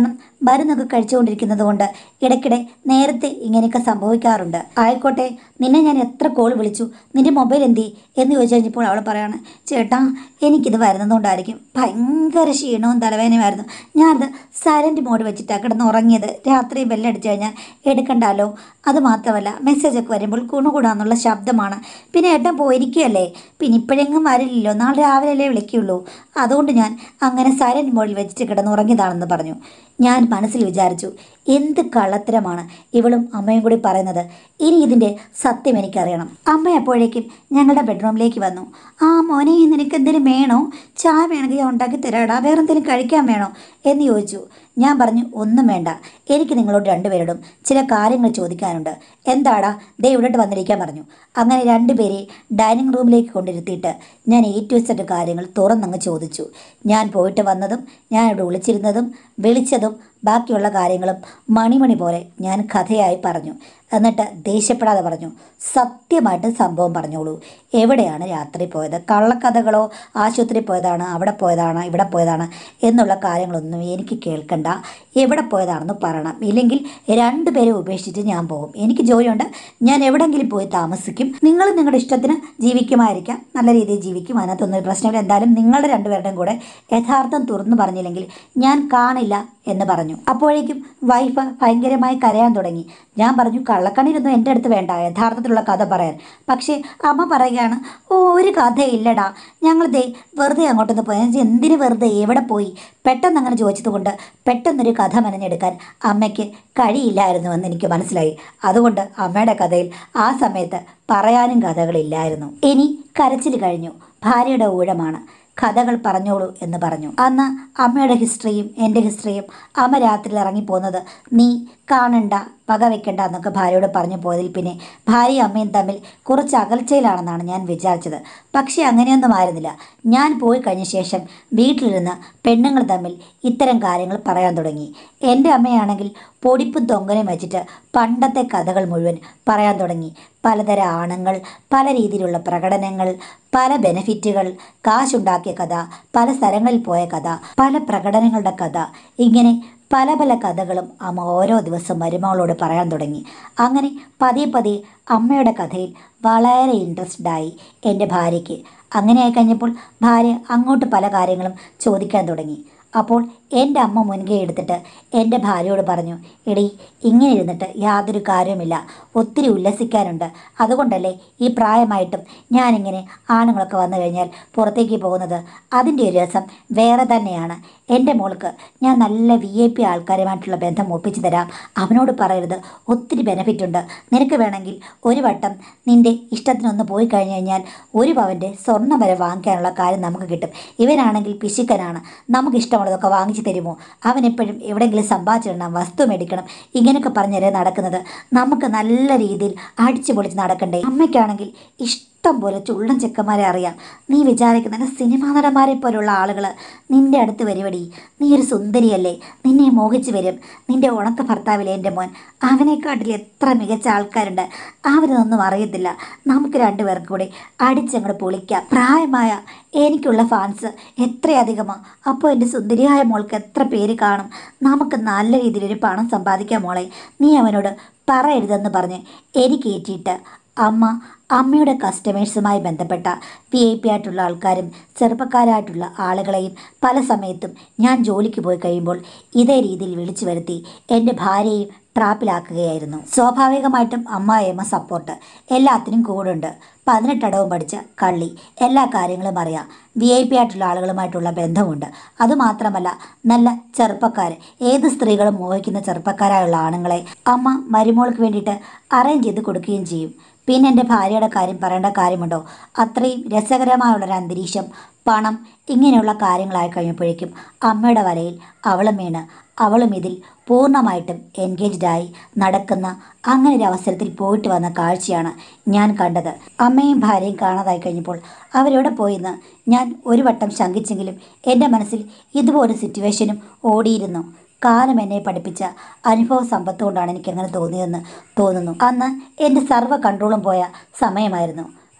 മരുന്നൊക്കെ കഴിച്ചുകൊണ്ടിരിക്കുന്നത് കൊണ്ട് ഇടയ്ക്കിടെ നേരത്തെ ഇങ്ങനെയൊക്കെ സംഭവിക്കാറുണ്ട് ആയിക്കോട്ടെ നിന്നെ ഞാൻ എത്ര കോൾ വിളിച്ചു നിന്റെ മൊബൈൽ എന്തി എന്ന് ചോദിച്ചു കഴിഞ്ഞപ്പോൾ അവൾ പറയാണ് ചേട്ടാ എനിക്കിത് വരുന്നതുകൊണ്ടായിരിക്കും ഭയങ്കര ക്ഷീണവും തലവേദനയുമായിരുന്നു ഞാനത് സൈലൻറ്റ് മോഡ് വെച്ചിട്ടാണ് കിടന്ന് ഉറങ്ങിയത് രാത്രി ബെല്ലടിച്ചു കഴിഞ്ഞാൽ എടുക്കണ്ടല്ലോ അത് മാത്രമല്ല മെസ്സേജൊക്കെ വരുമ്പോൾ കുണുകൂടാന്നുള്ള ശബ്ദമാണ് പിന്നെ ഏട്ടൻ പോയിരിക്കുകയല്ലേ പിന്നെ ഇപ്പോഴെങ്ങും വരില്ലല്ലോ നാളെ രാവിലെ അല്ലേ വിളിക്കുള്ളൂ അതുകൊണ്ട് ഞാൻ അങ്ങനെ സൈലൻറ്റ് മോഡിൽ വെച്ചിട്ട് കിടന്ന് ഉറങ്ങിയതാണെന്ന് പറഞ്ഞു ഞാൻ മനസ്സിൽ വിചാരിച്ചു എന്ത് കള്ളത്തരമാണ് ഇവളും അമ്മയും കൂടി പറയുന്നത് ഇനി ഇതിൻ്റെ സത്യം എനിക്കറിയണം അമ്മ അപ്പോഴേക്കും ഞങ്ങളുടെ ബെഡ്റൂമിലേക്ക് വന്നു ആ മോനെ നിനക്ക് എന്തെങ്കിലും വേണോ ചായ വേണമെങ്കിൽ ഞാൻ ഉണ്ടാക്കി തരാടാ വേറെ എന്തെങ്കിലും കഴിക്കാൻ വേണോ എന്ന് ചോദിച്ചു ഞാൻ പറഞ്ഞു ഒന്നും വേണ്ട എനിക്ക് നിങ്ങളോട് രണ്ടുപേരോടും ചില കാര്യങ്ങൾ ചോദിക്കാനുണ്ട് എന്താടാ ദേ ഇവിടോട്ട് വന്നിരിക്കാൻ പറഞ്ഞു അങ്ങനെ രണ്ടുപേരെ ഡൈനിങ് റൂമിലേക്ക് കൊണ്ടിരുത്തിയിട്ട് ഞാൻ എ ടു സെറ്റ് കാര്യങ്ങൾ തുറന്നങ്ങ് ചോദിച്ചു ഞാൻ പോയിട്ട് വന്നതും ഞാൻ ഇവിടെ വിളിച്ചിരുന്നതും വിളിച്ചതും ബാക്കിയുള്ള കാര്യങ്ങളും മണിമണി പോലെ ഞാൻ കഥയായി പറഞ്ഞു എന്നിട്ട് ദേഷ്യപ്പെടാതെ പറഞ്ഞു സത്യമായിട്ട് സംഭവം പറഞ്ഞോളൂ എവിടെയാണ് രാത്രി പോയത് കള്ളക്കഥകളോ ആശുപത്രി പോയതാണ് അവിടെ പോയതാണ് ഇവിടെ പോയതാണ് എന്നുള്ള കാര്യങ്ങളൊന്നും എനിക്ക് കേൾക്കണ്ട എവിടെ പോയതാണെന്ന് പറയണം ഇല്ലെങ്കിൽ രണ്ടുപേരെ ഉപേക്ഷിച്ച് ഞാൻ പോകും എനിക്ക് ജോലിയുണ്ട് ഞാൻ എവിടെങ്കിലും പോയി താമസിക്കും നിങ്ങൾ നിങ്ങളുടെ ഇഷ്ടത്തിന് ജീവിക്കുമായിരിക്കാം നല്ല രീതിയിൽ ജീവിക്കും അതിനകത്തൊന്നും ഒരു പ്രശ്നമില്ല എന്തായാലും നിങ്ങളുടെ രണ്ടുപേരുടെയും കൂടെ യഥാർത്ഥം തുറന്നു പറഞ്ഞില്ലെങ്കിൽ ഞാൻ കാണില്ല എന്ന് പറഞ്ഞു അപ്പോഴേക്കും വൈഫ് ഭയങ്കരമായി കരയാൻ തുടങ്ങി ഞാൻ പറഞ്ഞു കള്ളക്കണ്ണിരുന്നു എൻ്റെ അടുത്ത് വേണ്ട യഥാർത്ഥത്തിലുള്ള കഥ പറയാൻ പക്ഷേ അമ്മ പറയുകയാണ് ഓ ഒരു കഥയില്ലടാ ഞങ്ങൾ ദേ വെറുതെ അങ്ങോട്ടൊന്ന് പോയി ഞാൻ ചോദിച്ചു, എന്തിന് വെറുതെ എവിടെ പോയി പെട്ടെന്ന് അങ്ങനെ ചോദിച്ചതുകൊണ്ട് പെട്ടെന്നൊരു കഥ മെനഞ്ഞെടുക്കാൻ അമ്മയ്ക്ക് കഴിയില്ലായിരുന്നു എന്ന് എനിക്ക് മനസ്സിലായി അതുകൊണ്ട് അമ്മയുടെ കഥയിൽ ആ സമയത്ത് പറയാനും കഥകളില്ലായിരുന്നു ഇനി കരച്ചിൽ കഴിഞ്ഞു ഭാര്യയുടെ ഊഴമാണ് കഥകൾ പറഞ്ഞോളൂ എന്ന് പറഞ്ഞു അന്ന് അമ്മയുടെ ഹിസ്റ്ററിയും എൻ്റെ ഹിസ്റ്ററിയും അമ്മ രാത്രിയിൽ ഇറങ്ങിപ്പോകുന്നത് നീ കാണണ്ട പക വെക്കണ്ട എന്നൊക്കെ ഭാര്യയോട് പറഞ്ഞു പോയതിൽ പിന്നെ ഭാര്യയും അമ്മയും തമ്മിൽ കുറച്ച് അകൽച്ചയിലാണെന്നാണ് ഞാൻ വിചാരിച്ചത് പക്ഷേ അങ്ങനെയൊന്നും ആയിരുന്നില്ല ഞാൻ പോയി കഴിഞ്ഞ ശേഷം വീട്ടിലിരുന്ന് പെണ്ണുങ്ങൾ തമ്മിൽ ഇത്തരം കാര്യങ്ങൾ പറയാൻ തുടങ്ങി എൻ്റെ അമ്മയാണെങ്കിൽ പൊടിപ്പും തൊങ്കനും വെച്ചിട്ട് പണ്ടത്തെ കഥകൾ മുഴുവൻ പറയാൻ തുടങ്ങി പലതരം ആണുങ്ങൾ പല രീതിയിലുള്ള പ്രകടനങ്ങൾ പല ബെനിഫിറ്റുകൾ കാശുണ്ടാക്കിയ കഥ പല സ്ഥലങ്ങളിൽ പോയ കഥ പല പ്രകടനങ്ങളുടെ കഥ ഇങ്ങനെ പല പല കഥകളും അമ്മ ഓരോ ദിവസം മരുമകളോട് പറയാൻ തുടങ്ങി അങ്ങനെ പതിയെ പതിയെ അമ്മയുടെ കഥയിൽ വളരെ ഇൻട്രസ്റ്റഡ് ആയി എൻ്റെ ഭാര്യയ്ക്ക് അങ്ങനെ ആയി കഴിഞ്ഞപ്പോൾ ഭാര്യ അങ്ങോട്ട് പല കാര്യങ്ങളും ചോദിക്കാൻ തുടങ്ങി അപ്പോൾ എൻ്റെ അമ്മ മുൻകൈ എടുത്തിട്ട് എൻ്റെ ഭാര്യയോട് പറഞ്ഞു എടി ഇങ്ങനെ ഇരുന്നിട്ട് യാതൊരു കാര്യവുമില്ല ഒത്തിരി ഉല്ലസിക്കാനുണ്ട് അതുകൊണ്ടല്ലേ ഈ പ്രായമായിട്ടും ഞാനിങ്ങനെ ആണുങ്ങളൊക്കെ വന്നു കഴിഞ്ഞാൽ പുറത്തേക്ക് പോകുന്നത് അതിൻ്റെ ഒരു രസം വേറെ തന്നെയാണ് എൻ്റെ മോൾക്ക് ഞാൻ നല്ല വി ഐ പി ആൾക്കാരുമായിട്ടുള്ള ബന്ധം ഒപ്പിച്ചു തരാം അവനോട് പറയരുത് ഒത്തിരി ബെനിഫിറ്റ് ഉണ്ട് നിനക്ക് വേണമെങ്കിൽ ഒരു വട്ടം നിൻ്റെ ഇഷ്ടത്തിനൊന്ന് പോയി കഴിഞ്ഞു കഴിഞ്ഞാൽ ഒരു പവൻ്റെ സ്വർണ്ണം വരെ വാങ്ങിക്കാനുള്ള കാര്യം നമുക്ക് കിട്ടും ഇവനാണെങ്കിൽ പിശുക്കനാണ് നമുക്ക് ഇഷ്ടമുള്ളതൊക്കെ വാങ്ങിച്ചു തരുമോ അവൻ എപ്പോഴും എവിടെയെങ്കിലും സമ്പാദിച്ചിടണം വസ്തു മേടിക്കണം ഇങ്ങനെയൊക്കെ പറഞ്ഞല്ലേ നടക്കുന്നത് നമുക്ക് നല്ല രീതിയിൽ അടിച്ചു പൊളിച്ച് നടക്കണ്ടേ അമ്മയ്ക്കാണെങ്കിൽ ഇഷ്ടം പോലെ ചുള്ളൻ ചെക്കന്മാരെ അറിയാം നീ വിചാരിക്കുന്ന സിനിമാ നടന്മാരെ പോലുള്ള ആളുകൾ നിന്റെ അടുത്ത് വരുവടി നീ ഒരു സുന്ദരിയല്ലേ നിന്നെ മോഹിച്ച് വരും നിന്റെ ഉണക്ക ഭർത്താവിലെ എൻ്റെ മോൻ അവനെക്കാട്ടിൽ എത്ര മികച്ച ആൾക്കാരുണ്ട് അവരൊന്നും അറിയത്തില്ല നമുക്ക് രണ്ടുപേർക്കും കൂടി അടിച്ചങ്ങോട്ട് പൊളിക്കാം പ്രായമായ എനിക്കുള്ള ഫാൻസ് എത്രയധികമാണ് അപ്പോൾ എൻ്റെ സുന്ദരിയായ മോൾക്ക് എത്ര പേര് കാണും നമുക്ക് നല്ല രീതിയിലൊരു പണം സമ്പാദിക്കാം മോളെ നീ അവനോട് പറയരുതെന്ന് പറഞ്ഞ് എനിക്ക് ഏറ്റിയിട്ട് അമ്മ അമ്മയുടെ കസ്റ്റമേഴ്സുമായി ബന്ധപ്പെട്ട വി ഐ പി ആയിട്ടുള്ള ആൾക്കാരും ചെറുപ്പക്കാരായിട്ടുള്ള ആളുകളെയും പല സമയത്തും ഞാൻ ജോലിക്ക് പോയി കഴിയുമ്പോൾ ഇതേ രീതിയിൽ വിളിച്ചു വരുത്തി എൻ്റെ ഭാര്യയെയും ട്രാപ്പിലാക്കുകയായിരുന്നു സ്വാഭാവികമായിട്ടും അമ്മായിയമ്മ സപ്പോർട്ട് എല്ലാത്തിനും കൂടുണ്ട് പതിനെട്ടടവും പഠിച്ച കള്ളി എല്ലാ കാര്യങ്ങളും അറിയാം വി ഐ പി ആയിട്ടുള്ള ആളുകളുമായിട്ടുള്ള ബന്ധമുണ്ട് അതുമാത്രമല്ല നല്ല ചെറുപ്പക്കാർ ഏത് സ്ത്രീകളും മോഹിക്കുന്ന ചെറുപ്പക്കാരായുള്ള ആണുങ്ങളെ അമ്മ മരുമോൾക്ക് വേണ്ടിയിട്ട് അറേഞ്ച് ചെയ്ത് കൊടുക്കുകയും ചെയ്യും പിന്നെ എൻ്റെ ഭാര്യയുടെ കാര്യം പറയേണ്ട കാര്യമുണ്ടോ അത്രയും രസകരമായുള്ളൊരു അന്തരീക്ഷം പണം ഇങ്ങനെയുള്ള കാര്യങ്ങളായി കഴിഞ്ഞപ്പോഴേക്കും അമ്മയുടെ വലയിൽ അവളും വീണ് അവളും ഇതിൽ പൂർണ്ണമായിട്ടും എൻഗേജ്ഡ് ആയി നടക്കുന്ന അങ്ങനെ ഒരു അവസരത്തിൽ പോയിട്ട് വന്ന കാഴ്ചയാണ് ഞാൻ കണ്ടത് അമ്മയും ഭാര്യയും കാണാതായി കഴിഞ്ഞപ്പോൾ അവരെവിടെ പോയിന്ന് ഞാൻ ഒരു വട്ടം ശങ്കിച്ചെങ്കിലും എൻ്റെ മനസ്സിൽ ഇതുപോലൊരു സിറ്റുവേഷനും ഓടിയിരുന്നു കാലം എന്നെ പഠിപ്പിച്ച അനുഭവ സമ്പത്ത് കൊണ്ടാണ് എനിക്ക് അങ്ങനെ തോന്നിയതെന്ന് തോന്നുന്നു അന്ന് എൻ്റെ സർവ്വ കൺട്രോളും പോയ സമയമായിരുന്നു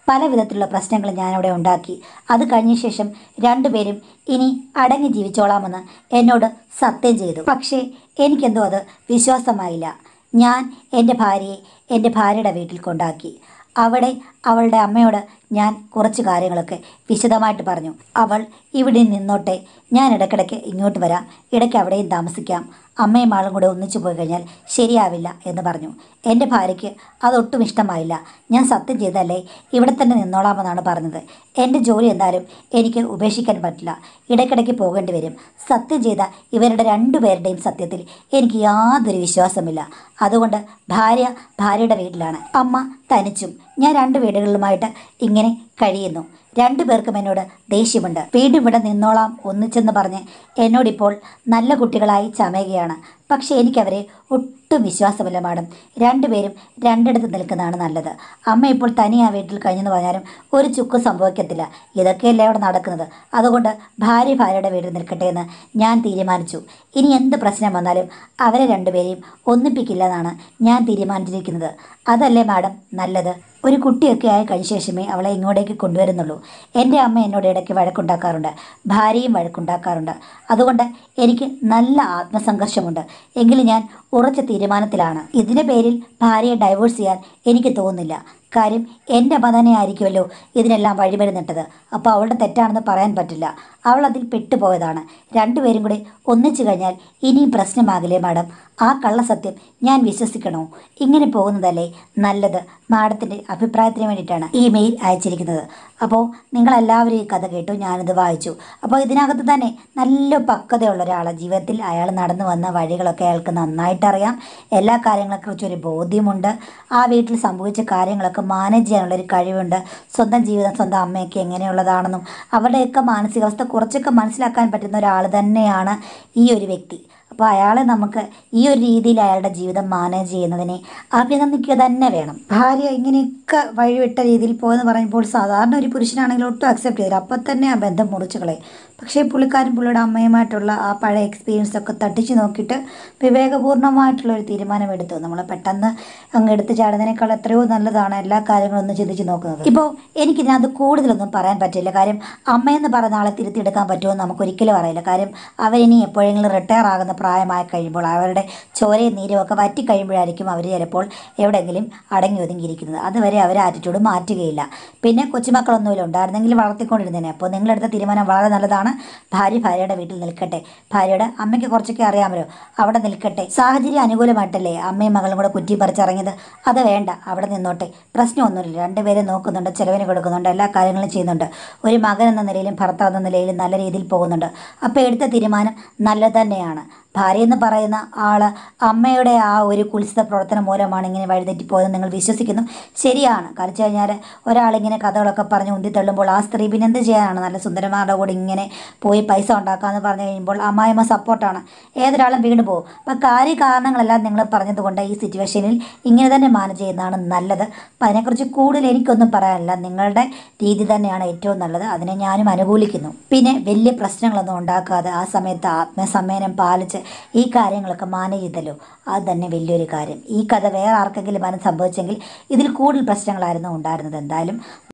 പല വിധത്തിലുള്ള പ്രശ്നങ്ങൾ ഞാനവിടെ ഉണ്ടാക്കി അത് കഴിഞ്ഞ ശേഷം രണ്ടുപേരും ഇനി അടങ്ങി ജീവിച്ചോളാമെന്ന് എന്നോട് സത്യം ചെയ്തു പക്ഷേ എനിക്കെന്തോ അത് വിശ്വാസമായില്ല ഞാൻ എൻ്റെ ഭാര്യയെ എൻ്റെ ഭാര്യയുടെ വീട്ടിൽ കൊണ്ടാക്കി അവിടെ അവളുടെ അമ്മയോട് ഞാൻ കുറച്ച് കാര്യങ്ങളൊക്കെ വിശദമായിട്ട് പറഞ്ഞു അവൾ ഇവിടെ നിന്നോട്ടെ ഞാൻ ഇടയ്ക്കിടയ്ക്ക് ഇങ്ങോട്ട് വരാം ഇടയ്ക്ക് അവിടെയും താമസിക്കാം അമ്മയും ആളും കൂടെ ഒന്നിച്ചു പോയി കഴിഞ്ഞാൽ ശരിയാവില്ല എന്ന് പറഞ്ഞു എൻ്റെ ഭാര്യയ്ക്ക് അതൊട്ടും ഇഷ്ടമായില്ല ഞാൻ സത്യം ചെയ്തല്ലേ ഇവിടെ തന്നെ നിന്നോളാമെന്നാണ് പറഞ്ഞത് എൻ്റെ ജോലി എന്തായാലും എനിക്ക് ഉപേക്ഷിക്കാൻ പറ്റില്ല ഇടയ്ക്കിടയ്ക്ക് പോകേണ്ടി വരും സത്യം ചെയ്ത ഇവരുടെ രണ്ടുപേരുടെയും സത്യത്തിൽ എനിക്ക് യാതൊരു വിശ്വാസമില്ല അതുകൊണ്ട് ഭാര്യ ഭാര്യയുടെ വീട്ടിലാണ് അമ്മ തനിച്ചും ഞാൻ രണ്ട് വീടുകളിലുമായിട്ട് ഇങ്ങനെ കഴിയുന്നു രണ്ടുപേർക്കും എന്നോട് ദേഷ്യമുണ്ട് വീണ്ടും ഇവിടെ നിന്നോളാം ഒന്നിച്ചെന്ന് പറഞ്ഞ് എന്നോടിപ്പോൾ നല്ല കുട്ടികളായി ചമയുകയാണ് പക്ഷേ എനിക്കവരെ ഒട്ടും വിശ്വാസമില്ല മാഡം രണ്ടുപേരും രണ്ടിടത്ത് നിൽക്കുന്നതാണ് നല്ലത് അമ്മ ഇപ്പോൾ തനി ആ വീട്ടിൽ കഴിഞ്ഞെന്ന് പറഞ്ഞാലും ഒരു ചുക്കും സംഭവിക്കത്തില്ല ഇതൊക്കെയല്ലേ അവിടെ നടക്കുന്നത് അതുകൊണ്ട് ഭാര്യ ഭാര്യയുടെ വീട്ടിൽ നിൽക്കട്ടെ എന്ന് ഞാൻ തീരുമാനിച്ചു ഇനി എന്ത് പ്രശ്നം വന്നാലും അവരെ രണ്ടുപേരെയും ഒന്നിപ്പിക്കില്ല എന്നാണ് ഞാൻ തീരുമാനിച്ചിരിക്കുന്നത് അതല്ലേ മാഡം നല്ലത് ഒരു കുട്ടിയൊക്കെ ആയി കഴിഞ്ഞ ശേഷമേ അവളെ ഇങ്ങോട്ടേക്ക് കൊണ്ടുവരുന്നുള്ളൂ എൻ്റെ അമ്മ എന്നോട് ഇടയ്ക്ക് വഴക്കുണ്ടാക്കാറുണ്ട് ഭാര്യയും വഴക്കുണ്ടാക്കാറുണ്ട് അതുകൊണ്ട് എനിക്ക് നല്ല ആത്മസംഘർഷമുണ്ട് എങ്കിലും ഞാൻ ഉറച്ച തീരുമാനത്തിലാണ് ഇതിൻ്റെ പേരിൽ ഭാര്യയെ ഡൈവോഴ്സ് ചെയ്യാൻ എനിക്ക് തോന്നുന്നില്ല കാര്യം എൻ്റെ അമ്മ തന്നെ ആയിരിക്കുമല്ലോ ഇതിനെല്ലാം വഴിമരുന്നിട്ടത് അപ്പോൾ അവളുടെ തെറ്റാണെന്ന് പറയാൻ പറ്റില്ല അവൾ അതിൽ പെട്ടുപോയതാണ് രണ്ടുപേരും കൂടി ഒന്നിച്ചു കഴിഞ്ഞാൽ ഇനിയും പ്രശ്നമാകില്ലേ മാഡം ആ കള്ളസത്യം ഞാൻ വിശ്വസിക്കണോ ഇങ്ങനെ പോകുന്നതല്ലേ നല്ലത് മാഡത്തിൻ്റെ അഭിപ്രായത്തിന് വേണ്ടിയിട്ടാണ് ഈ മെയിൽ അയച്ചിരിക്കുന്നത് അപ്പോൾ നിങ്ങളെല്ലാവരും ഈ കഥ കേട്ടു ഞാനിത് വായിച്ചു അപ്പോൾ ഇതിനകത്ത് തന്നെ നല്ല പക്വതയുള്ള ഒരാളെ ജീവിതത്തിൽ അയാൾ നടന്നു വന്ന വഴികളൊക്കെ അയാൾക്ക് നന്നായിട്ടറിയാം എല്ലാ കാര്യങ്ങളെക്കുറിച്ചും ഒരു ബോധ്യമുണ്ട് ആ വീട്ടിൽ സംഭവിച്ച കാര്യങ്ങളൊക്കെ മാനേജ് ചെയ്യാനുള്ളൊരു കഴിവുണ്ട് സ്വന്തം ജീവിതം സ്വന്തം അമ്മയൊക്കെ എങ്ങനെയുള്ളതാണെന്നും അവരുടെയൊക്കെ മാനസികാവസ്ഥ കുറച്ചൊക്കെ മനസ്സിലാക്കാൻ പറ്റുന്ന ഒരാൾ തന്നെയാണ് ഈ ഒരു വ്യക്തി അപ്പോൾ അയാളെ നമുക്ക് ഈ ഒരു രീതിയിൽ അയാളുടെ ജീവിതം മാനേജ് ചെയ്യുന്നതിനെ അഭിനന്ദിക്കുക തന്നെ വേണം ഭാര്യ ഇങ്ങനെയൊക്കെ വഴിവിട്ട രീതിയിൽ പോയെന്ന് പറയുമ്പോൾ സാധാരണ ഒരു പുരുഷനാണെങ്കിൽ ഒട്ടും അക്സെപ്റ്റ് ചെയ്തില്ല അപ്പം തന്നെ ആ ബന്ധം മുറിച്ചു കളയും പക്ഷേ പുള്ളിക്കാരൻ പുള്ളിയുടെ അമ്മയുമായിട്ടുള്ള ആ പഴയ എക്സ്പീരിയൻസ് ഒക്കെ തട്ടിച്ച് നോക്കിയിട്ട് വിവേകപൂർണ്ണമായിട്ടുള്ള ഒരു തീരുമാനമെടുത്തു നമ്മൾ പെട്ടെന്ന് അങ്ങ് എടുത്ത് ചാടുന്നതിനേക്കാൾ എത്രയോ നല്ലതാണ് എല്ലാ കാര്യങ്ങളും ഒന്ന് ചിന്തിച്ച് നോക്കുന്നത് ഇപ്പോൾ എനിക്കിതിനകത്ത് കൂടുതലൊന്നും പറയാൻ പറ്റില്ല കാര്യം അമ്മയെന്ന് പറയുന്ന ആളെ തിരുത്തിയെടുക്കാൻ പറ്റുമോ എന്ന് നമുക്ക് ഒരിക്കലും അറിയില്ല കാര്യം അവരിനി എപ്പോഴെങ്കിലും റിട്ടയർ ആകുന്ന പ്രായമായി കഴിയുമ്പോൾ അവരുടെ ചോരയും നീരും ഒക്കെ വറ്റി കഴിയുമ്പോഴായിരിക്കും അവർ ചിലപ്പോൾ എവിടെയെങ്കിലും അടങ്ങി ഒതുങ്ങിയിരിക്കുന്നത് അതുവരെ അവർ ആറ്റിറ്റ്യൂഡ് മാറ്റുകയില്ല പിന്നെ കൊച്ചുമക്കളൊന്നുമില്ല ഉണ്ടായിരുന്നെങ്കിൽ വളർത്തിക്കൊണ്ടിരുന്നേനെ അപ്പോൾ നിങ്ങളെടുത്ത തീരുമാനം വളരെ നല്ലതാണ് ഭാര്യ ഭാര്യയുടെ വീട്ടിൽ നിൽക്കട്ടെ ഭാര്യയുടെ അമ്മയ്ക്ക് കുറച്ചൊക്കെ അറിയാമല്ലോ അവിടെ നിൽക്കട്ടെ സാഹചര്യം അനുകൂലമായിട്ടല്ലേ അമ്മയും മകളും കൂടെ കുറ്റി പറിച്ചിറങ്ങിയത് അത് വേണ്ട അവിടെ നിന്നോട്ടെ പ്രശ്നമൊന്നുമില്ല രണ്ടുപേരെ നോക്കുന്നുണ്ട് ചിലവിന് കൊടുക്കുന്നുണ്ട് എല്ലാ കാര്യങ്ങളും ചെയ്യുന്നുണ്ട് ഒരു മകൻ എന്ന നിലയിലും ഭർത്താവ് എന്ന നിലയിലും നല്ല രീതിയിൽ പോകുന്നുണ്ട് അപ്പോൾ എടുത്ത തീരുമാനം നല്ലത് തന്നെയാണ് ഭാര്യ എന്ന് പറയുന്ന ആള് അമ്മയുടെ ആ ഒരു കുൽസിത പ്രവർത്തനം മൂലമാണ് ഇങ്ങനെ വഴിതെറ്റിപ്പോയതെന്ന് നിങ്ങൾ വിശ്വസിക്കുന്നു ശരിയാണ് കളിച്ചു കഴിഞ്ഞാൽ ഒരാളിങ്ങനെ കഥകളൊക്കെ പറഞ്ഞ് ഉന്തി തള്ളുമ്പോൾ ആ സ്ത്രീ പിന്നെ എന്ത് ചെയ്യാനാണ് നല്ല സുന്ദരന്മാരുടെ കൂടെ ഇങ്ങനെ പോയി പൈസ ഉണ്ടാക്കാമെന്ന് പറഞ്ഞു കഴിയുമ്പോൾ അമ്മായിമ്മ സപ്പോർട്ടാണ് ഏതൊരാളും വീണ് പോകും അപ്പം കാര്യ കാരണങ്ങളെല്ലാം നിങ്ങൾ പറഞ്ഞതുകൊണ്ട് ഈ സിറ്റുവേഷനിൽ ഇങ്ങനെ തന്നെ മാനേജ് ചെയ്യുന്നതാണ് നല്ലത് അപ്പം അതിനെക്കുറിച്ച് കൂടുതൽ എനിക്കൊന്നും പറയാനില്ല നിങ്ങളുടെ രീതി തന്നെയാണ് ഏറ്റവും നല്ലത് അതിനെ ഞാനും അനുകൂലിക്കുന്നു പിന്നെ വലിയ പ്രശ്നങ്ങളൊന്നും ഉണ്ടാക്കാതെ ആ സമയത്ത് ആത്മസമ്മേനം പാലിച്ച് ഈ കാര്യങ്ങളൊക്കെ മാനേജ് ചെയ്തല്ലോ അത് തന്നെ വലിയൊരു കാര്യം ഈ കഥ വേറെ ആർക്കെങ്കിലും മനം സംഭവിച്ചെങ്കിൽ ഇതിൽ കൂടുതൽ പ്രശ്നങ്ങളായിരുന്നു ഉണ്ടായിരുന്നത് എന്തായാലും